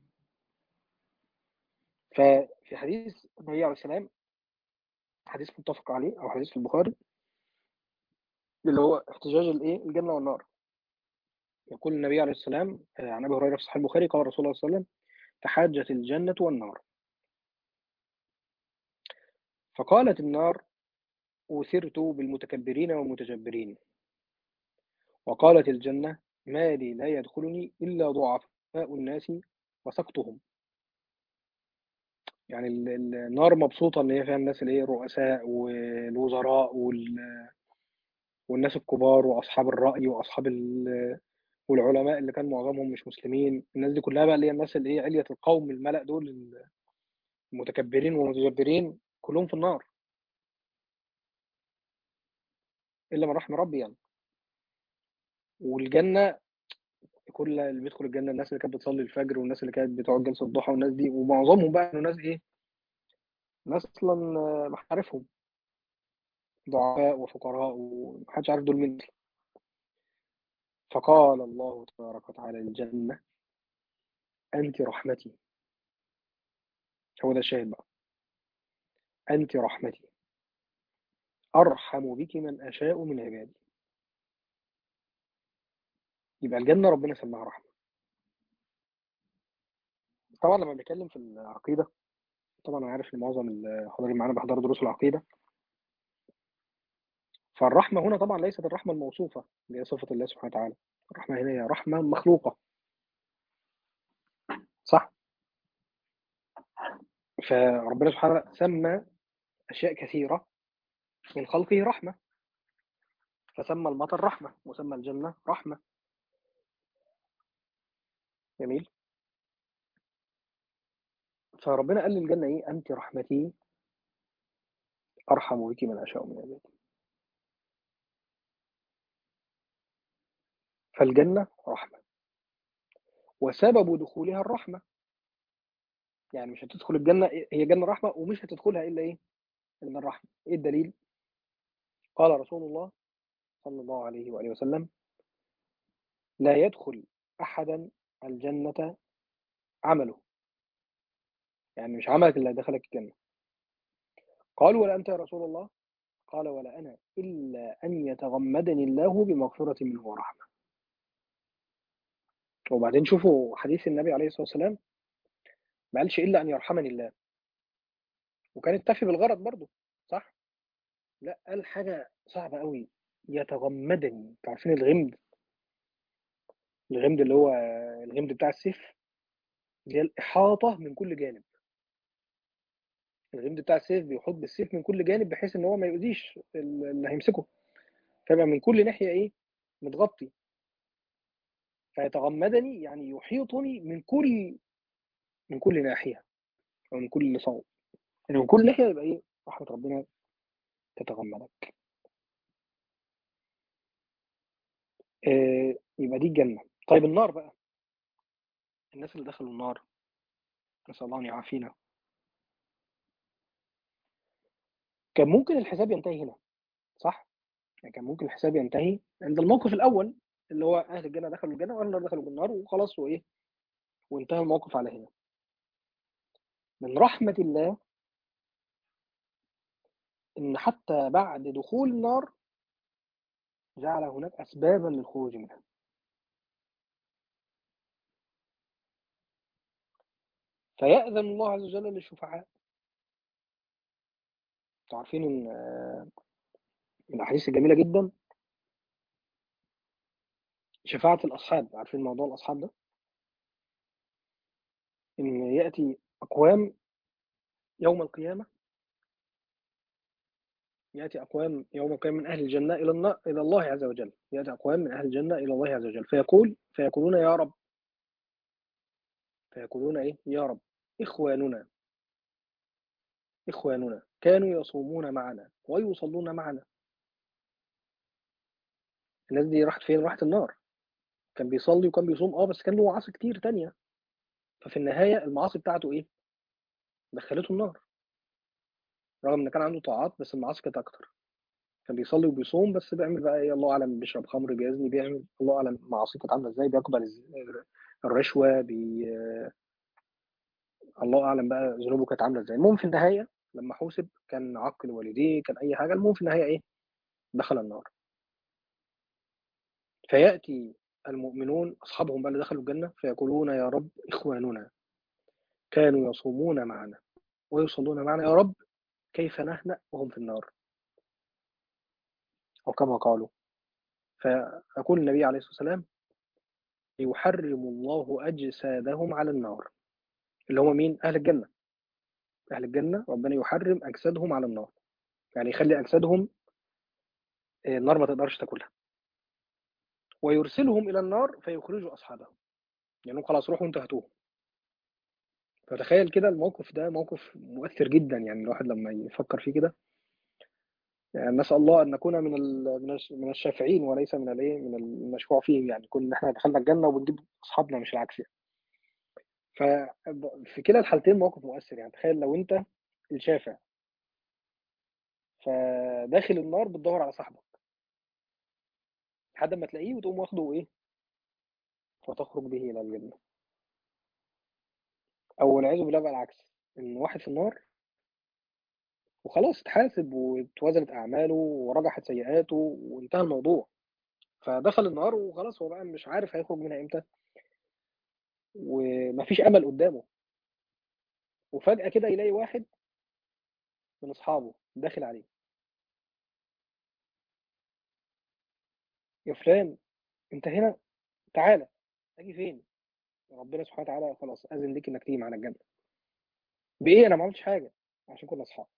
ففي حديث النبي عليه السلام حديث متفق عليه أو حديث في البخاري اللي هو احتجاج الايه الجنة والنار يقول النبي عليه السلام آه، عن أبي هريرة في صحيح البخاري قال رسول الله صلى الله عليه وسلم تحاجت الجنة والنار فقالت النار أوثرت بالمتكبرين والمتجبرين وقالت الجنة ما لي لا يدخلني إلا ضعفاء الناس وسقطهم يعني ال- ال- النار مبسوطة إن هي فيها الناس اللي هي الرؤساء والوزراء وال- والناس الكبار وأصحاب الرأي وأصحاب ال- والعلماء اللي كان معظمهم مش مسلمين الناس دي كلها بقى اللي هي الناس اللي هي علية القوم الملأ دول المتكبرين والمتجبرين كلهم في النار إلا من رحم ربي يعني والجنة كل اللي بيدخل الجنة الناس اللي كانت بتصلي الفجر والناس اللي كانت بتقعد جلسة الضحى والناس دي ومعظمهم بقى إنه ناس إيه ناس أصلا آه، محارفهم ضعفاء وفقراء ومحدش عارف دول مين فقال الله تبارك وتعالى للجنة أنت رحمتي هو ده الشاهد بقى أنت رحمتي أرحم بك من أشاء من عبادي يبقى الجنة ربنا سماها رحمة طبعا لما بنتكلم في العقيدة طبعا أنا عارف إن معظم الحاضرين معانا بيحضروا دروس العقيدة فالرحمة هنا طبعا ليست الرحمة الموصوفة اللي هي صفة الله سبحانه وتعالى الرحمة هنا هي رحمة مخلوقة صح فربنا سبحانه وتعالى سمى أشياء كثيرة من خلقه رحمة فسمى المطر رحمة وسمى الجنة رحمة جميل فربنا قال للجنة إيه أنت رحمتي أرحم بك من أشاء من عبادي فالجنة رحمة وسبب دخولها الرحمة يعني مش هتدخل الجنة هي جنة رحمة ومش هتدخلها إلا إيه إلا الرحمة إيه الدليل قال رسول الله صلى الله عليه وآله وسلم لا يدخل أحدا الجنة عمله يعني مش عملك اللي دخلك الجنة قالوا ولا أنت يا رسول الله قال ولا أنا إلا أن يتغمدني الله بمغفرة منه ورحمة وبعدين شوفوا حديث النبي عليه الصلاة والسلام ما قالش إلا أن يرحمني الله وكان اكتفي بالغرض برضه صح لا قال حاجة صعبة قوي يتغمدني انتوا عارفين الغمد الغمد اللي هو الغمد بتاع السيف اللي هي الإحاطة من كل جانب الغمد بتاع السيف بيحط بالسيف من كل جانب بحيث ان هو ما يؤذيش اللي هيمسكه فيبقى من كل ناحية ايه متغطي فيتغمدني يعني يحيطني من كل من كل ناحية أو من كل صوب يعني من كل ناحية يبقى إيه رحمة ربنا تتغمدك آه يبقى دي الجنة طيب النار بقى الناس اللي دخلوا النار نسأل الله أن يعافينا كان ممكن الحساب ينتهي هنا صح؟ يعني كان ممكن الحساب ينتهي عند الموقف الأول اللي هو أهل الجنة دخلوا الجنة وأهل النار دخلوا النار وخلاص وإيه وانتهى الموقف على هنا من رحمة الله إن حتى بعد دخول النار جعل هناك أسبابا للخروج منها فيأذن الله عز وجل للشفعاء عارفين إن من الأحاديث الجميلة جدا شفاعة الأصحاب عارفين موضوع الأصحاب ده إن يأتي أقوام يوم القيامة يأتي أقوام يوم القيامة من أهل الجنة إلى النار إلى الله عز وجل يأتي أقوام من أهل الجنة إلى الله عز وجل فيقول فيقولون يا رب فيقولون إيه يا رب إخواننا إخواننا كانوا يصومون معنا ويصلون معنا الناس دي راحت فين راحت النار كان بيصلي وكان بيصوم اه بس كان له معاصي كتير تانية ففي النهاية المعاصي بتاعته ايه دخلته النار رغم ان كان عنده طاعات بس المعاصي كانت اكتر كان بيصلي وبيصوم بس بيعمل بقى ايه الله اعلم بيشرب خمر بيزني بيعمل الله اعلم معاصيه كانت عامله ازاي بيقبل الرشوه بي الله اعلم بقى ذنوبه كانت عامله ازاي المهم في النهايه لما حوسب كان عقل والديه كان اي حاجه المهم في النهايه ايه دخل النار فياتي المؤمنون اصحابهم بقى اللي دخلوا الجنه فيقولون يا رب اخواننا كانوا يصومون معنا ويصلون معنا يا رب كيف نهنأ وهم في النار أو كما قالوا فيقول النبي عليه الصلاة والسلام يحرم الله أجسادهم على النار اللي هم مين؟ أهل الجنة أهل الجنة ربنا يحرم أجسادهم على النار يعني يخلي أجسادهم النار ما تقدرش تاكلها ويرسلهم إلى النار فيخرجوا أصحابهم يعني خلاص روحوا انتوا هاتوهم فتخيل كده الموقف ده موقف مؤثر جدا يعني الواحد لما يفكر فيه كده يعني نسأل الله أن نكون من من الشافعين وليس من الايه من المشفوع فيه يعني كون احنا دخلنا الجنة وبنجيب أصحابنا مش العكس يعني. ففي كلا الحالتين موقف مؤثر يعني تخيل لو أنت الشافع فداخل النار بتدور على صاحبك لحد ما تلاقيه وتقوم واخده ايه فتخرج به الى الجنه او والعياذ بالله بقى العكس ان واحد في النار وخلاص اتحاسب واتوزنت اعماله ورجحت سيئاته وانتهى الموضوع فدخل النار وخلاص هو بقى مش عارف هيخرج منها امتى ومفيش امل قدامه وفجاه كده يلاقي واحد من اصحابه داخل عليه يا فلان انت هنا تعالى اجي فين ربنا سبحانه وتعالى خلاص اذن ليك انك تيجي معانا الجنه بايه انا ما عملتش حاجه عشان كنا اصحاب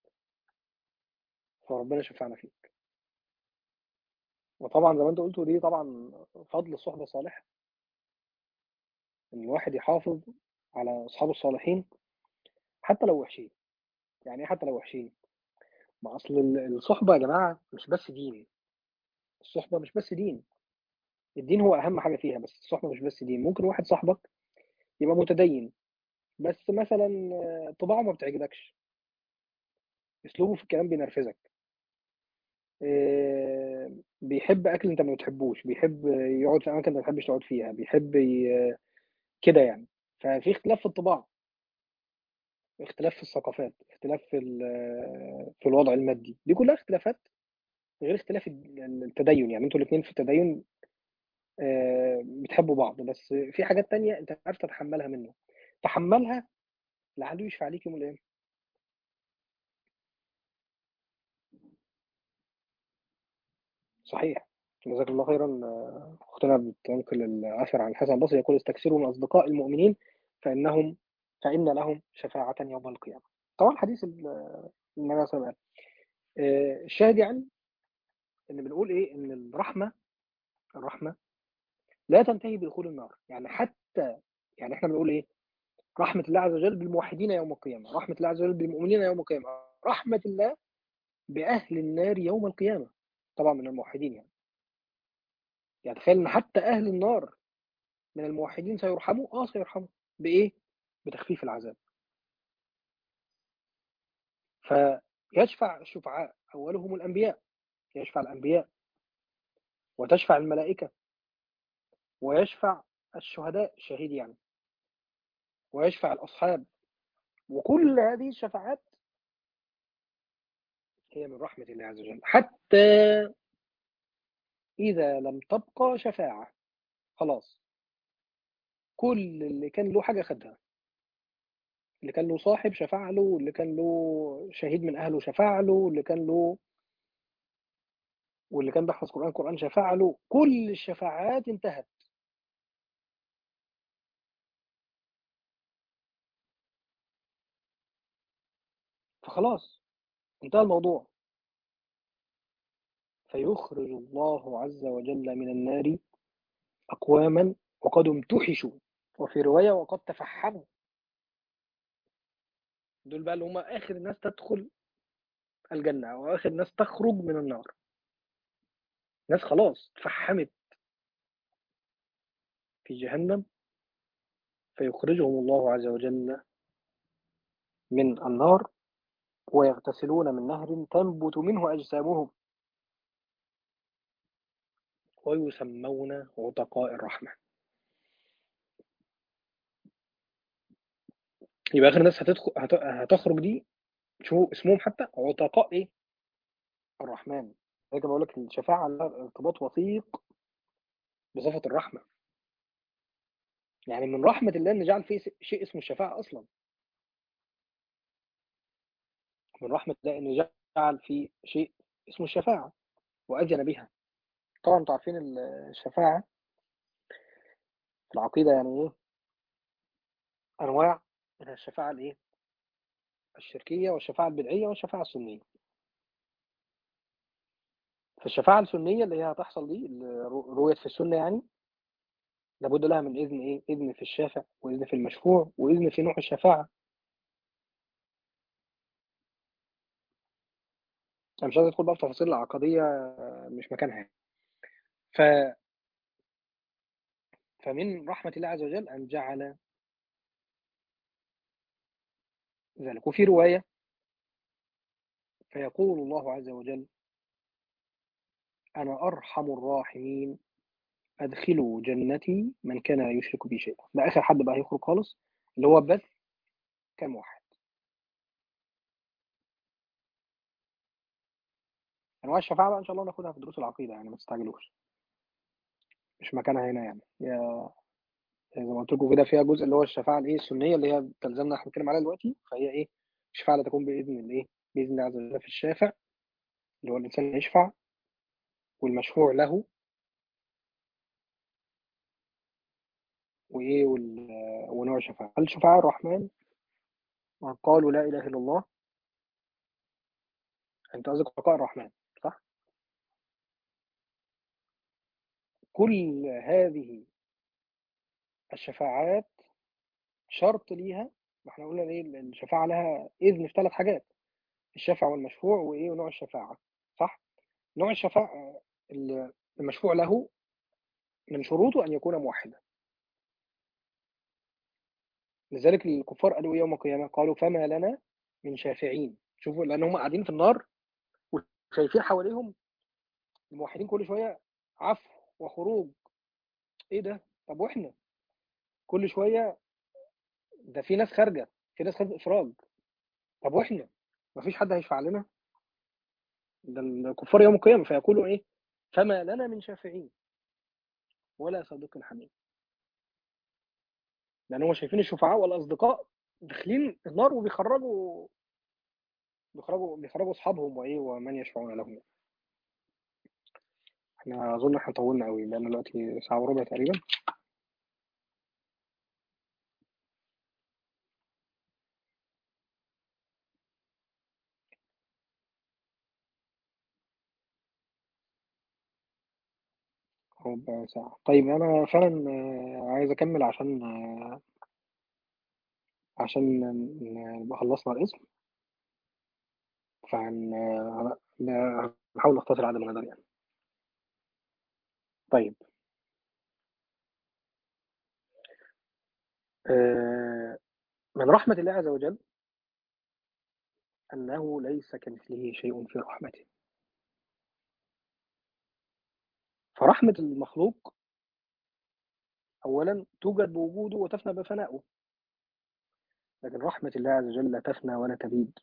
فربنا شفعنا فيك وطبعا زي ما انت قلت دي طبعا فضل الصحبه الصالحه ان الواحد يحافظ على اصحابه الصالحين حتى لو وحشين يعني ايه حتى لو وحشين ما اصل الصحبه يا جماعه مش بس دين الصحبه مش بس دين الدين هو اهم حاجه فيها بس الصحبه مش بس دين ممكن واحد صاحبك يبقى متدين بس مثلا طباعه ما بتعجبكش اسلوبه في الكلام بينرفزك بيحب اكل انت ما بتحبوش بيحب يقعد في اماكن ما بتحبش تقعد فيها بيحب ي... كده يعني ففي اختلاف في الطباع اختلاف في الثقافات اختلاف في في الوضع المادي دي كلها اختلافات غير اختلاف التدين يعني انتوا الاثنين في التدين بتحبوا بعض بس في حاجات تانية انت عارف تتحملها منه تحملها لعله يشفع عليك يوم القيامه صحيح جزاك الله خيرا اختنا بتنقل الاثر عن الحسن البصري يقول استكثروا من اصدقاء المؤمنين فانهم فان لهم شفاعه يوم القيامه طبعا حديث النبي صلى الله عليه وسلم الشاهد يعني ان بنقول ايه ان الرحمه الرحمه لا تنتهي بدخول النار يعني حتى يعني احنا بنقول ايه رحمه الله عز وجل بالموحدين يوم القيامه رحمه الله عز وجل بالمؤمنين يوم القيامه رحمه الله باهل النار يوم القيامه طبعا من الموحدين يعني يعني تخيل ان حتى اهل النار من الموحدين سيرحموا اه سيرحموا بايه بتخفيف العذاب فيشفع الشفعاء اولهم الانبياء يشفع الانبياء وتشفع الملائكه ويشفع الشهداء الشهيد يعني ويشفع الاصحاب وكل هذه الشفاعات هي من رحمه الله عز وجل حتى إذا لم تبقى شفاعة خلاص كل اللي كان له حاجة خدها اللي كان له صاحب شفع له اللي كان له شهيد من أهله شفع له اللي كان له واللي كان بيحفظ قرآن قرآن شفاعة له كل الشفاعات انتهت فخلاص انتهى الموضوع فيخرج الله عز وجل من النار أقواما وقد امتحشوا وفي رواية وقد تفحموا دول بقى اللي هم آخر الناس تدخل الجنة وآخر الناس تخرج من النار ناس خلاص تفحمت في جهنم فيخرجهم الله عز وجل من النار ويغتسلون من نهر تنبت منه أجسامهم ويسمون عتقاء الرحمة يبقى آخر ناس هتدخل هت... هتخرج دي شو اسمهم حتى عتقاء إيه؟ الرحمن زي بقول لك الشفاعة لها ارتباط وثيق بصفة الرحمة يعني من رحمة الله إن جعل فيه شيء اسمه الشفاعة أصلا من رحمة الله إنه جعل فيه شيء اسمه الشفاعة وأذن بها طبعا انتوا عارفين الشفاعة في العقيدة يعني إيه أنواع من الشفاعة الإيه الشركية والشفاعة البدعية والشفاعة السنية فالشفاعة السنية اللي هي هتحصل دي اللي رويت في السنة يعني لابد لها من إذن إيه إذن في الشافع وإذن في المشفوع وإذن في نوع الشفاعة أنا مش عايز أدخل بقى في تفاصيل العقدية مش مكانها ف فمن رحمة الله عز وجل أن جعل ذلك وفي رواية فيقول الله عز وجل أنا أرحم الراحمين أدخلوا جنتي من كان لا يشرك بي شيئا ده آخر حد بقى هيخرج خالص اللي هو بس كام واحد أنواع الشفاعة بقى إن شاء الله ناخدها في دروس العقيدة يعني ما تستعجلوش مش مكانها هنا يعني يا زي ما قلت لكم كده فيها جزء اللي هو الشفاعة الإيه السنية اللي هي تلزمنا احنا بنتكلم عليها دلوقتي فهي إيه الشفاعة لا تكون بإذن الإيه بإذن الله عز وجل في الشافع اللي هو الإنسان يشفع والمشفوع له وإيه وال... ونوع الشفاعة هل شفاعة الرحمن قالوا لا إله إلا الله أنت قصدك عقاء الرحمن صح؟ كل هذه الشفاعات شرط ليها ما احنا قلنا ايه الشفاعة لها إذن في ثلاث حاجات الشفع والمشفوع وإيه ونوع الشفاعة صح؟ نوع الشفاعة المشفوع له من شروطه أن يكون موحدا لذلك الكفار قالوا يوم القيامة قالوا فما لنا من شافعين شوفوا لأن هم قاعدين في النار وشايفين حواليهم الموحدين كل شوية عفو وخروج ايه ده طب واحنا كل شوية ده في ناس خارجة في ناس خارجة إفراج طب واحنا مفيش حد هيشفع لنا ده الكفار يوم القيامة فيقولوا ايه فما لنا من شافعين ولا صديق حميم لان هم شايفين الشفعاء والاصدقاء داخلين النار وبيخرجوا بيخرجوا بيخرجوا اصحابهم وايه ومن يشفعون لهم احنا اظن احنا طولنا قوي لان دلوقتي ساعه وربع تقريبا ربع ساعة طيب أنا فعلا عايز أكمل عشان عشان نبقى خلصنا الاسم فهنحاول نختصر على ما نقدر يعني طيب من رحمة الله عز وجل أنه ليس كمثله شيء في رحمته فرحمة المخلوق أولا توجد بوجوده وتفنى بفنائه لكن رحمة الله عز وجل لا تفنى ولا تبيد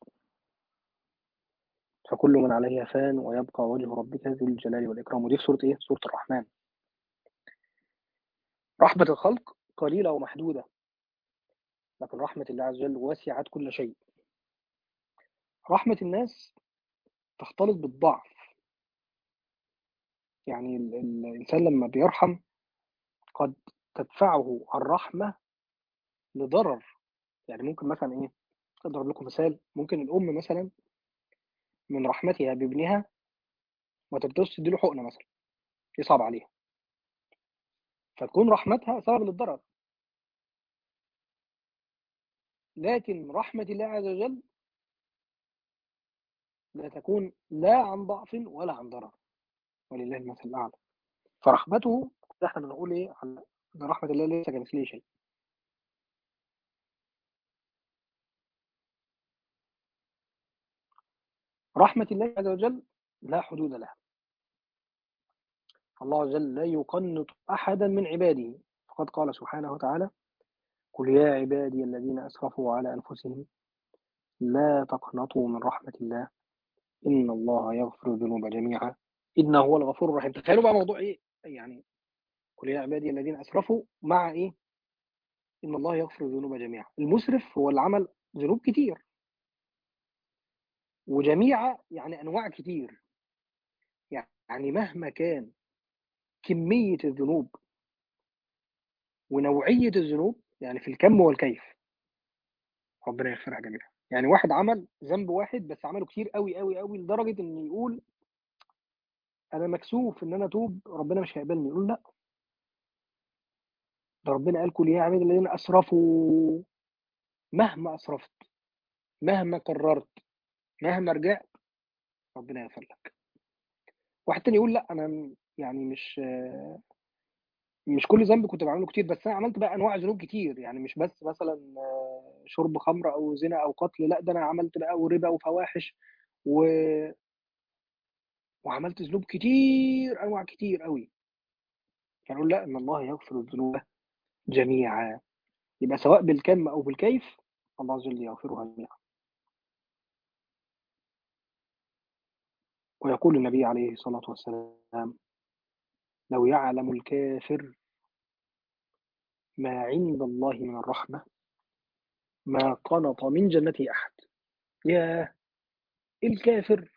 فكل من عليها فان ويبقى وجه ربك ذو الجلال والإكرام ودي في سورة إيه؟ سورة الرحمن رحمة الخلق قليلة ومحدودة لكن رحمة الله عز وجل وسعت كل شيء رحمة الناس تختلط بالضعف يعني ال الإنسان لمّا بيرحم قد تدفعه الرحمة لضرر، يعني ممكن مثلًا إيه، أضرب لكم مثال، ممكن الأم مثلًا من رحمتها بابنها ما ترضاش تدّي له حقنة مثلًا، يصعب عليها. فتكون رحمتها سبب للضرر. لكن رحمة الله عز وجل لا تكون لا عن ضعف ولا عن ضرر، ولله المثل الأعلى. فرحمته إحنا بنقول إيه، عن إن رحمة الله ليس كمثله شيء. رحمة الله عز وجل لا حدود لها. الله عز وجل لا يقنط أحدًا من عباده، فقد قال سبحانه وتعالى: "قل يا عبادي الذين أسرفوا على أنفسهم لا تقنطوا من رحمة الله، إن الله يغفر الذنوب جميعًا إنه هو الغفور الرحيم." تخيلوا بقى موضوع إيه، يعني قل يا عبادي الذين أسرفوا مع إيه، إن الله يغفر الذنوب جميعًا. المسرف هو اللي عمل ذنوب كتير. وجميعًا يعني أنواع كتير. يعني مهما كان كمية الذنوب ونوعية الذنوب، يعني في الكم والكيف. ربنا يغفرها جميعًا. يعني واحد عمل ذنب واحد بس عمله كتير أوي، أوي، أوي لدرجة إنه يقول أنا مكسوف إن أنا أتوب، ربنا مش هيقبلني، يقول لأ. ده ربنا قال: "قل يا عبادي الذين أسرفوا" مهما أسرفت، مهما كررت، مهما رجعت، ربنا يغفر لك. واحد تاني يقول لأ، أنا م يعني مش مش كل ذنب كنت باعمله كتير، بس أنا عملت بقى أنواع ذنوب كتير، يعني مش بس مثلًا شرب خمر أو زنا أو قتل، لأ ده أنا عملت بقى وربا وفواحش و وعملت ذنوب كتير، أنواع كتير أوي. فنقول لأ، إن الله يغفر الذنوب جميعًا. يبقى سواء بالكم أو بالكيف، الله عز وجل يغفرها جميعًا. ويقول النبي عليه الصلاة والسلام: "لو يعلم الكافر ما عند الله من الرحمة، ما قنط من جنته أحد." ياه! الكافر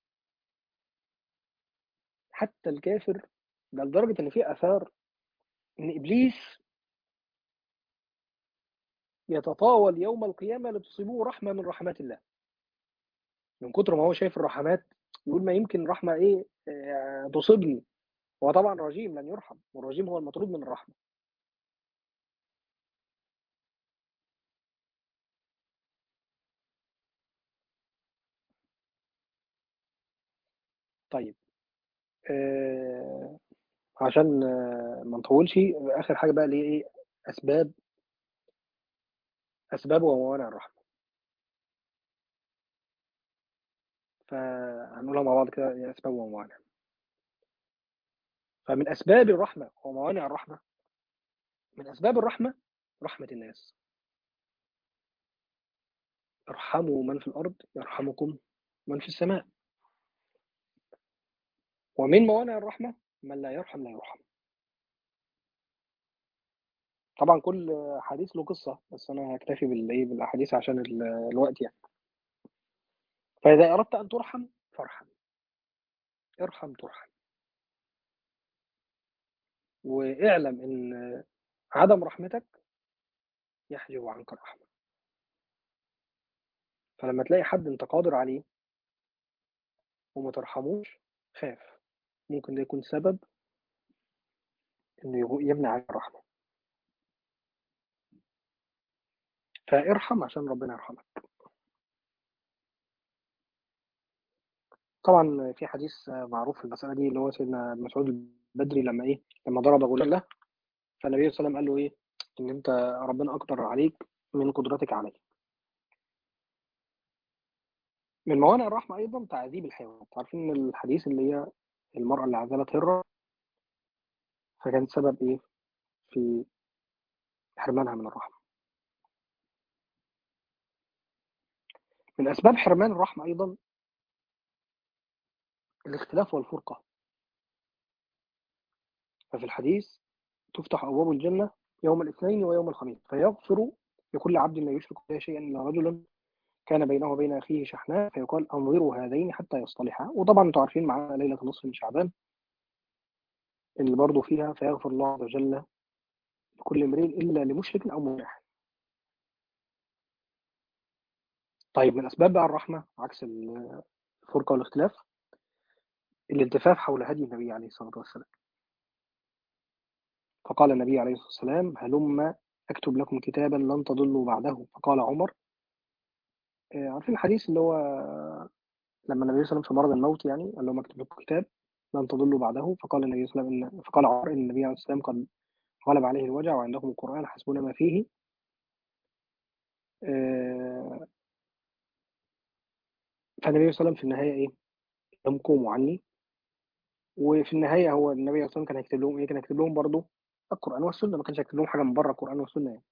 حتى الكافر ده لدرجة إن في آثار إن إبليس يتطاول يوم القيامة لتصيبه رحمة من رحمات الله. من كتر ما هو شايف الرحمات، يقول ما يمكن رحمة إيه، آآ تصيبني. هو طبعًا رجيم لن يرحم، والرجيم هو المطرود من الرحمة. طيب. آآ عشان ما نطوّلش، آخر حاجة بقى اللي هي إيه، أسباب أسباب وموانع الرحمة. فهنقولها مع بعض كده إيه أسباب وموانع. فمن أسباب الرحمة وموانع الرحمة من أسباب الرحمة، رحمة الناس. ارحموا من في الأرض يرحمكم من في السماء. ومن موانع الرحمة، من لا يرحم لا يُرحم. طبعًا كل حديث له قصة، بس أنا هاكتفي بالإيه، بالأحاديث عشان ال الوقت يعني. فإذا أردت أن تُرحم، فارحم. ارحم تُرحم. واعلم إن عدم رحمتك يحجب عنك الرحمة. فلمّا تلاقي حد أنت قادر عليه وما ترحموش، خاف، ممكن ده يكون سبب إنه يغ يمنع عنك الرحمة. فارحم عشان ربنا يرحمك. طبعًا في حديث معروف في المسألة دي، اللي هو سيدنا ابن مسعود البدري لمّا إيه، لمّا ضرب غلام له، فالنبي صلى الله عليه وسلم قال له إيه، إن أنت ربنا أقدر عليك من قدرتك عليّا. من موانع الرحمة أيضًا تعذيب الحيوانات. عارفين الحديث اللي هي المرأة اللي عذبت هرة فكان سبب إيه، في حرمانها من الرحمة. من أسباب حرمان الرحمة أيضًا الاختلاف والفُرقة. ففي الحديث: "تُفتح أبواب الجنة يوم الاثنين ويوم الخميس، فيغفر لكل عبد لا يشرك بالله شيئًا إلا رجلًا كان بينه وبين أخيه شحناء، فيقال أنظروا هذين حتى يصطلحا." وطبعًا أنتم عارفين معانا ليلة نصف من شعبان اللي برضه فيها فيغفر الله عز وجل لكل امرئ إلا لمشرك أو مباح طيب من أسباب بقى الرحمة عكس الفرقة والاختلاف الالتفاف حول هدي النبي عليه الصلاة والسلام فقال النبي عليه الصلاة والسلام هلم أكتب لكم كتابا لن تضلوا بعده فقال عمر آه، عارفين الحديث اللي هو لما النبي صلى الله عليه وسلم في مرض الموت يعني قال لهم اكتب لكم كتاب لن تضلوا بعده فقال النبي صلى الله عليه وسلم إن فقال عمر ان النبي عليه الصلاه والسلام قد غلب عليه الوجع وعندهم القران حسبنا ما فيه آه، فالنبي صلى الله عليه وسلم في النهايه ايه؟ لم قوموا عني وفي النهايه هو النبي صلى الله عليه وسلم كان هيكتب لهم ايه؟ كان هيكتب لهم برضه القران والسنه ما كانش هيكتب لهم حاجه من بره القران والسنه يعني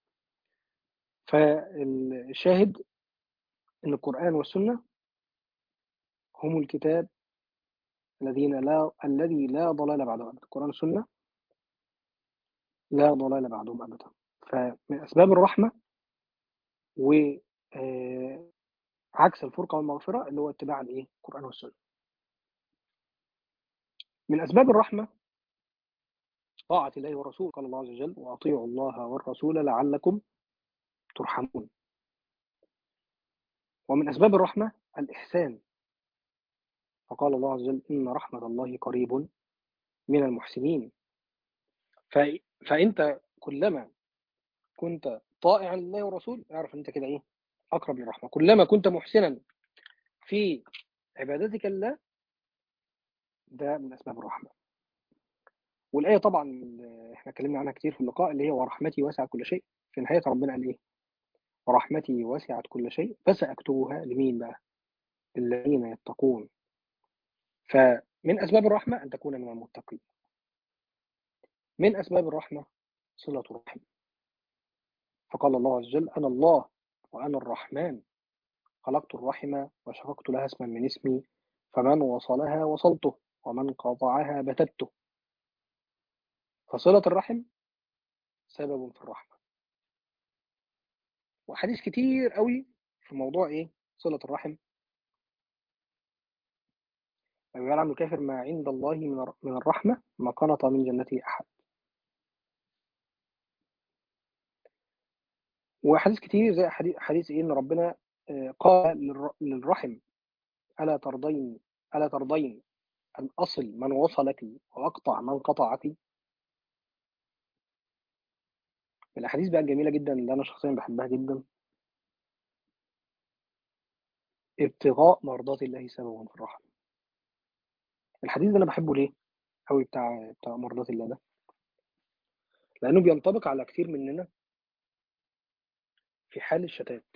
فالشاهد ان القران والسنه هم الكتاب الذين لا الذي لا ضلال بعده ابدا القران والسنه لا ضلال بعدهم ابدا فمن اسباب الرحمه و آه، عكس الفرقه والمغفره اللي هو اتباع الايه القران والسنه من اسباب الرحمه طاعه الله والرسول قال الله عز وجل واطيعوا الله والرسول لعلكم ترحمون ومن اسباب الرحمه الاحسان فقال الله عز وجل ان رحمه الله قريب من المحسنين ف... فانت كلما كنت طائعا لله والرسول اعرف ان انت كده ايه اقرب للرحمه كلما كنت محسنا في عبادتك لله ده من اسباب الرحمه والايه طبعا اللي احنا اتكلمنا عنها كتير في اللقاء اللي هي ورحمتي وسعت كل شيء في نهايه ربنا قال ايه ورحمتي وسعت كل شيء فساكتبها لمين بقى الذين يتقون فمن اسباب الرحمه ان تكون من المتقين من اسباب الرحمه صله الرحم فقال الله عز وجل انا الله وانا الرحمن خلقت الرحم وشققت لها اسما من اسمي فمن وصلها وصلته ومن قطعها بتته فصلة الرحم سبب في الرحمة وحديث كتير قوي في موضوع ايه صلة الرحم لما يعلم الكافر ما عند الله من من الرحمة ما قنط من جنته أحد وحديث كتير زي حديث, حديث ايه ان ربنا قال للرحم ألا ترضين ألا ترضين أن أصل من وصلك وأقطع من قطعك من الأحاديث بقى الجميلة جدا اللي أنا شخصيا بحبها جدا ابتغاء مرضات الله سببا في الرحمة الحديث ده أنا بحبه ليه؟ أوي بتاع بتاع مرضات الله ده لأنه بينطبق على كتير مننا في حال الشتات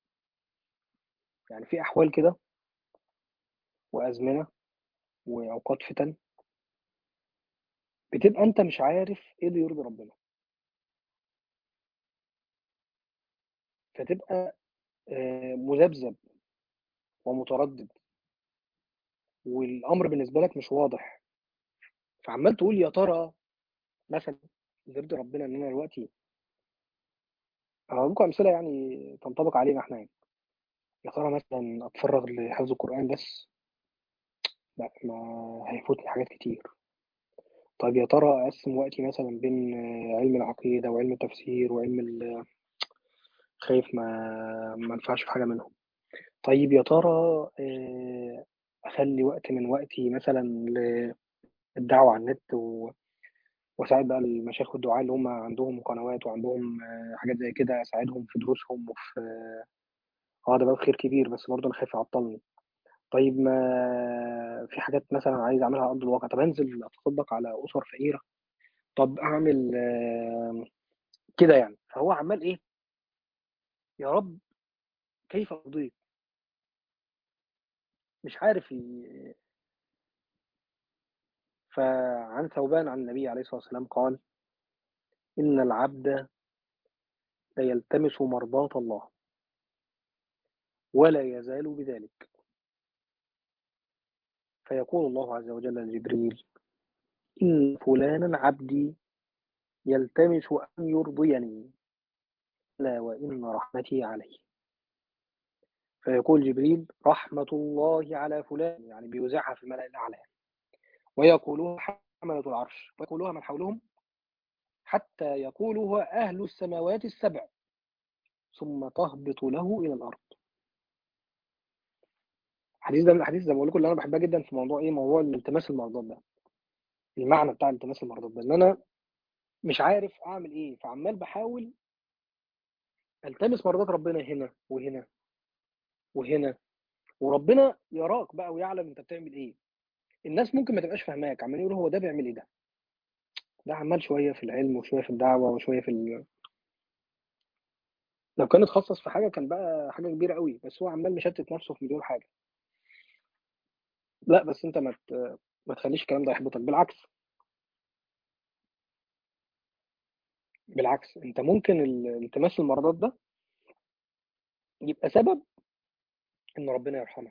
يعني في أحوال كده وأزمنة وأوقات فتن بتبقى أنت مش عارف إيه اللي يرضي ربنا فتبقى مذبذب ومتردد والأمر بالنسبة لك مش واضح فعمال تقول يا ترى مثلا يرضي ربنا إن أنا دلوقتي هقول لكم أمثلة يعني تنطبق علينا إحنا يعني يا ترى مثلا أتفرغ لحفظ القرآن بس لا ما هيفوتني حاجات كتير طيب يا ترى أقسم وقتي مثلا بين علم العقيدة وعلم التفسير وعلم ال خايف ما ما انفعش في حاجة منهم طيب يا ترى أخلي وقت من وقتي مثلا للدعوة على النت و... وأساعد بقى المشايخ والدعاة اللي هم عندهم قنوات وعندهم حاجات زي كده أساعدهم في دروسهم وفي اه ده باب خير كبير بس برضه أنا خايف يعطلني طيب ما في حاجات مثلا عايز أعملها على أرض الواقع طب أنزل أتصدق على أسر فقيرة طب أعمل كده يعني فهو عمال إيه يا رب كيف أرضيك مش عارف ي... فعن ثوبان عن النبي عليه الصلاة والسلام قال إن العبد ليلتمس مرضاة الله ولا يزال بذلك فيقول الله عز وجل لجبريل إن فلانا عبدي يلتمس أن يرضيني لا وإن رحمتي عليه فيقول جبريل رحمة الله على فلان يعني بيوزعها في الملأ الأعلى ويقولون حملة العرش ويقولها من حولهم حتى يقولها أهل السماوات السبع ثم تهبط له إلى الأرض الحديث ده من الأحاديث زي ما بقول لكم اللي أنا بحبها جدا في موضوع إيه موضوع التماس المرضات ده المعنى بتاع التماس المرضات ده إن أنا مش عارف أعمل إيه فعمال بحاول التمس مرضات ربنا هنا وهنا وهنا وربنا يراك بقى ويعلم انت بتعمل ايه الناس ممكن ما تبقاش فاهماك عمالين يقولوا هو ده بيعمل ايه ده ده عمال شويه في العلم وشويه في الدعوه وشويه في ال... لو كان اتخصص في حاجه كان بقى حاجه كبيره قوي بس هو عمال مشتت نفسه في مليون حاجه لا بس انت ما ت... ما تخليش الكلام ده يحبطك بالعكس بالعكس انت ممكن ال- التماس المرضات ده يبقى سبب ان ربنا يرحمك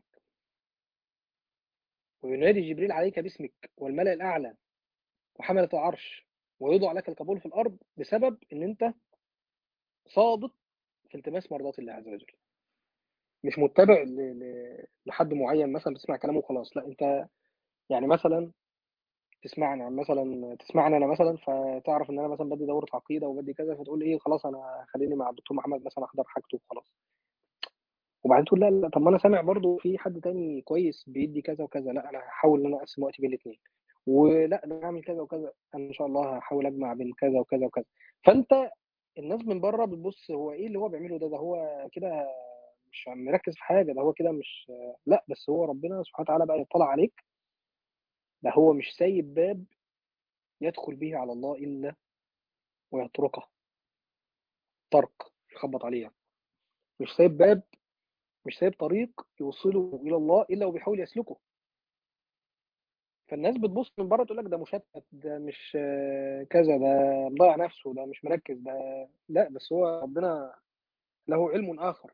وينادي جبريل عليك باسمك والملأ الاعلى وحملة العرش ويوضع لك القبول في الارض بسبب ان انت صادق في التماس مرضات الله عز وجل مش متبع ل... ل... لحد معين مثلا بتسمع كلامه وخلاص لا انت يعني مثلا تسمعني مثلا تسمعني انا مثلا فتعرف ان انا مثلا بدي دوره عقيده وبدي كذا فتقول ايه خلاص انا خليني مع الدكتور محمد مثلا احضر حاجته وخلاص وبعدين تقول لا لا طب ما انا سامع برضو في حد تاني كويس بيدي كذا وكذا لا انا هحاول ان انا اقسم وقتي بين الاثنين ولا ده هعمل كذا وكذا انا ان شاء الله هحاول اجمع بين كذا وكذا وكذا فانت الناس من بره بتبص هو ايه اللي هو بيعمله ده ده هو كده مش مركز في حاجه ده هو كده مش لا بس هو ربنا سبحانه وتعالى بقى يطلع عليك ده هو مش سايب باب يدخل به على الله الا ويطرقه طرق يخبط عليها مش سايب باب مش سايب طريق يوصله الى الله الا وبيحاول يسلكه فالناس بتبص من بره تقول لك ده مشتت ده مش آه، كذا ده مضيع نفسه ده مش مركز ده لا بس هو ربنا له علم اخر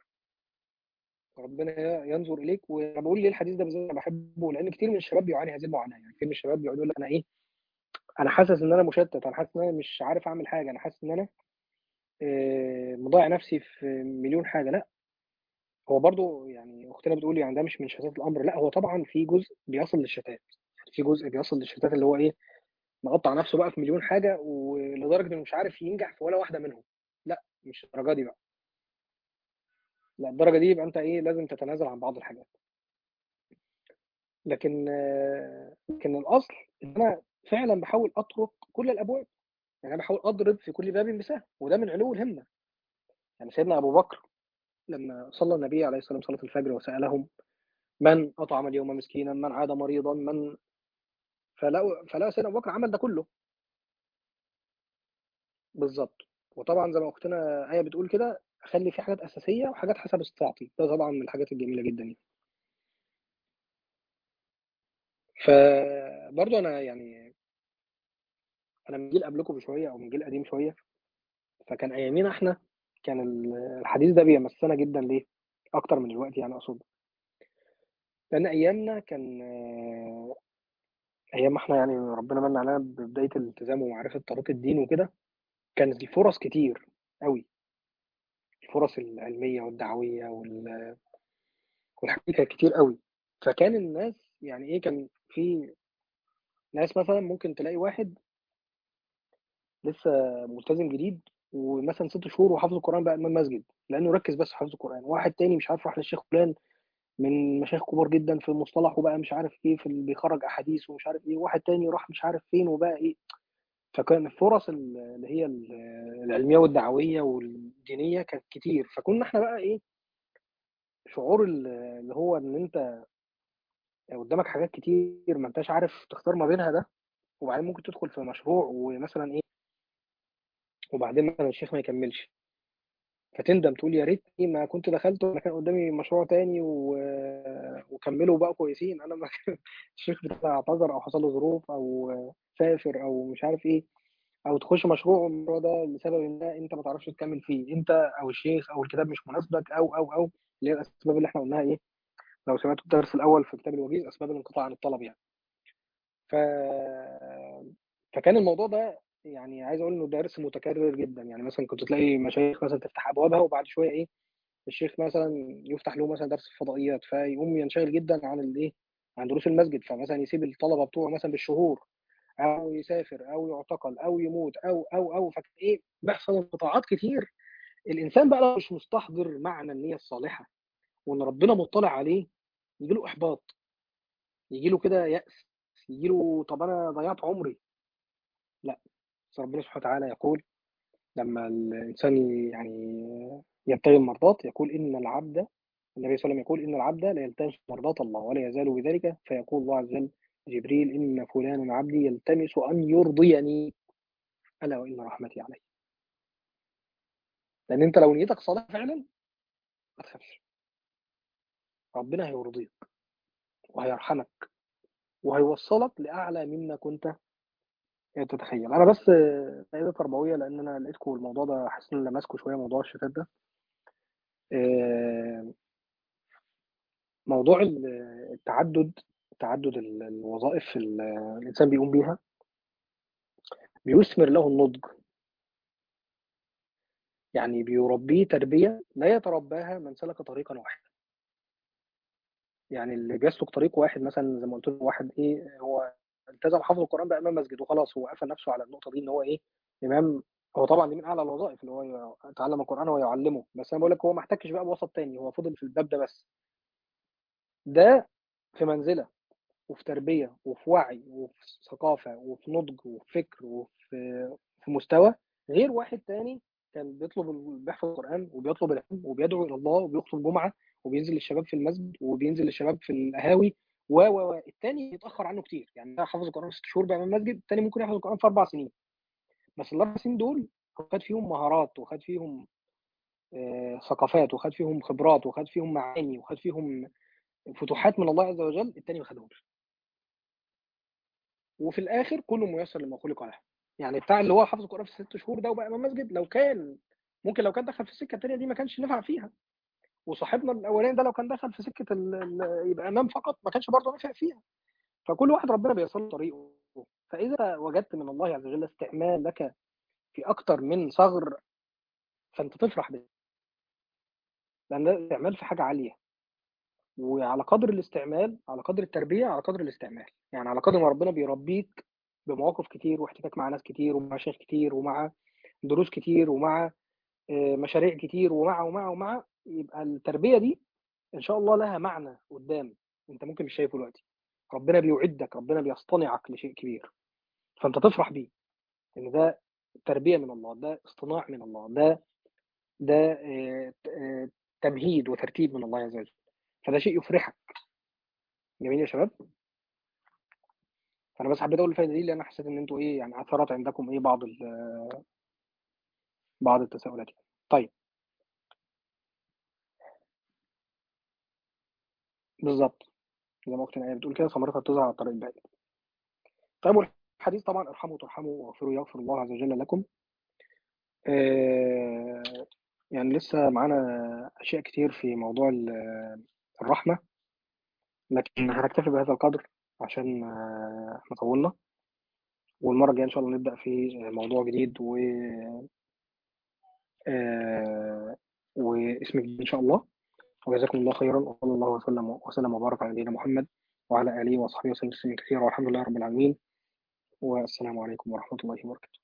ربنا ينظر اليك وانا بقول ليه الحديث ده بالذات انا بحبه لان كتير من الشباب بيعاني هذه المعاناه يعني كتير من الشباب بيقعد يقول لك انا ايه انا حاسس ان انا مشتت انا حاسس ان انا مش عارف اعمل حاجه انا حاسس ان انا آه، مضيع نفسي في مليون حاجه لا هو برضو يعني اختنا بتقول يعني ده مش من شتات الامر لا هو طبعا في جزء بيصل للشتات يعني في جزء بيصل للشتات اللي هو ايه مقطع نفسه بقى في مليون حاجه ولدرجه انه مش عارف ينجح في ولا واحده منهم لا مش الدرجه دي بقى لا الدرجه دي يبقى انت ايه لازم تتنازل عن بعض الحاجات لكن آه، لكن الاصل ان انا فعلا بحاول اطرق كل الابواب يعني انا بحاول اضرب في كل باب بسهم وده من علو الهمه يعني سيدنا ابو بكر لما صلى النبي عليه الصلاه والسلام صلاه الفجر وسالهم من اطعم اليوم مسكينا من عاد مريضا من فلقوا فلقوا سيدنا ابو بكر عمل ده كله بالظبط وطبعا زي ما اختنا ايه بتقول كده اخلي في حاجات اساسيه وحاجات حسب استطاعتي ده طبعا من الحاجات الجميله جدا يعني فبرضه انا يعني انا من جيل قبلكم بشويه او من جيل قديم شويه فكان ايامينا احنا كان ال- الحديث ده بيمسنا جدا ليه اكتر من الوقت يعني اقصد لان ايامنا كان آه، ايام ما احنا يعني ربنا من علينا ببدايه الالتزام ومعرفه طريق الدين وكده كانت الفرص كتير قوي الفرص العلميه والدعويه وال- والحاجات دي كانت كتير قوي فكان الناس يعني ايه كان في ناس مثلا ممكن تلاقي واحد لسه ملتزم جديد ومثلا ست شهور وحافظ القران بقى امام مسجد لانه ركز بس في حفظ القران واحد تاني مش عارف راح للشيخ فلان من مشايخ كبار جدا في المصطلح وبقى مش عارف ايه في اللي بيخرج احاديث ومش عارف ايه واحد تاني راح مش عارف فين وبقى ايه فكان الفرص ال- اللي هي ال- العلميه والدعويه والدينيه كانت كتير فكنا احنا بقى ايه شعور ال- اللي هو ان انت قدامك حاجات كتير ما انتش عارف تختار ما بينها ده وبعدين ممكن تدخل في مشروع ومثلا ايه وبعدين مثلا الشيخ ما يكملش فتندم تقول يا ريتني ما كنت دخلت وانا كان قدامي مشروع تاني و... وكملوا بقى كويسين انا ما الشيخ بتاعي اعتذر او حصل له ظروف او سافر او مش عارف ايه او تخش مشروع والمشروع ده لسبب ما انت ما تعرفش تكمل فيه انت او الشيخ او الكتاب مش مناسبك او او او اللي هي الاسباب اللي احنا قلناها ايه لو سمعتوا الدرس الاول في كتاب الوجيز اسباب الانقطاع عن الطلب يعني ف فكان الموضوع ده يعني عايز اقول انه درس متكرر جدا يعني مثلا كنت تلاقي مشايخ مثلا تفتح ابوابها وبعد شويه ايه الشيخ مثلا يفتح له مثلا درس الفضائيات فيقوم ينشغل جدا عن الايه عن دروس المسجد فمثلا يسيب الطلبه بتوعه مثلا بالشهور او يسافر او يعتقل او يموت او او او ايه بيحصل انقطاعات كتير الانسان بقى لو مش مستحضر معنى النيه الصالحه وان ربنا مطلع عليه يجي له احباط يجي له كده ياس يجي له طب انا ضيعت عمري لا بس ربنا سبحانه وتعالى يقول لما الانسان يعني يبتغي المرضات يقول ان العبد النبي صلى الله عليه وسلم يقول ان العبد لا يلتمس مرضات الله ولا يزال بذلك فيقول الله عز وجل جبريل ان فلان عبدي يلتمس ان يرضيني الا وان رحمتي عليه لان انت لو نيتك صالحه فعلا ما تخافش ربنا هيرضيك وهيرحمك وهيوصلك لاعلى مما كنت تتخيل انا بس فائده تربويه لان انا لقيتكم الموضوع ده حاسس ان لمسكوا شويه موضوع الشتات ده موضوع التعدد تعدد الوظائف الانسان بيقوم بيها بيثمر له النضج يعني بيربيه تربيه لا يترباها من سلك طريقا واحدا يعني اللي بيسلك طريق واحد مثلا زي ما قلت له واحد ايه هو التزم حفظ القران بقى امام مسجد وخلاص هو قفل نفسه على النقطه دي ان هو ايه امام هو طبعا دي من اعلى الوظائف اللي هو يتعلم القران ويعلمه بس انا بقول لك هو ما احتكش بقى بوسط تاني هو فضل في الباب ده بس ده في منزله وفي تربيه وفي وعي وفي ثقافه وفي نضج وفي فكر وفي في مستوى غير واحد تاني كان بيطلب بيحفظ القران وبيطلب العلم وبيدعو الى الله وبيخطب جمعه وبينزل للشباب في المسجد وبينزل للشباب في القهاوي و و الثاني يتاخر عنه كتير يعني ده حافظ القران ست شهور بقى المسجد الثاني ممكن يحفظ القران في اربع سنين بس الاربع سنين دول خد فيهم مهارات وخد فيهم آه ثقافات وخد فيهم خبرات وخد فيهم معاني وخد فيهم فتوحات من الله عز وجل الثاني ما خدهمش وفي الاخر كله ميسر لما خلق له يعني بتاع اللي هو حافظ القران في ست شهور ده وبقى امام مسجد لو كان ممكن لو كان دخل في السكه الثانيه دي ما كانش نفع فيها وصاحبنا الاولاني ده لو كان دخل في سكه ال ال يبقى امام فقط ما كانش برضه نافع فيها فكل واحد ربنا بيصل طريقه فاذا وجدت من الله عز وجل استعمال لك في اكتر من ثغر فانت تفرح به لان ده استعمال في حاجه عاليه وعلى قدر الاستعمال على قدر التربيه على قدر الاستعمال يعني على قدر ما ربنا بيربيك بمواقف كتير واحتكاك مع ناس كتير ومع شيخ كتير ومع دروس كتير ومع مشاريع كتير ومع ومع ومع يبقى التربيه دي ان شاء الله لها معنى قدام انت ممكن مش شايفه دلوقتي ربنا بيوعدك ربنا بيصطنعك لشيء كبير فانت تفرح بيه ان ده تربيه من الله ده اصطناع من الله ده ده تمهيد وترتيب من الله عز وجل فده شيء يفرحك جميل يا شباب فانا بس حبيت اقول الفايده دي لان انا حسيت ان انتوا ايه يعني اثرت عندكم ايه بعض بعض التساؤلات طيب بالظبط زي ما اختنا ايه بتقول كده ثمرتها بتظهر على الطريق البعيد طيب والحديث طبعا ارحموا ترحموا واغفروا يغفر الله عز وجل لكم آه يعني لسه معانا اشياء كتير في موضوع الرحمه لكن هنكتفي بهذا القدر عشان احنا طولنا والمره الجايه ان شاء الله نبدا في موضوع جديد و آه واسم جديد ان شاء الله وجزاكم الله خيرا وصلى الله وسلم وسلم وبارك على نبينا محمد وعلى اله وصحبه وسلم تسليما كثيرا والحمد لله رب العالمين والسلام عليكم ورحمه الله وبركاته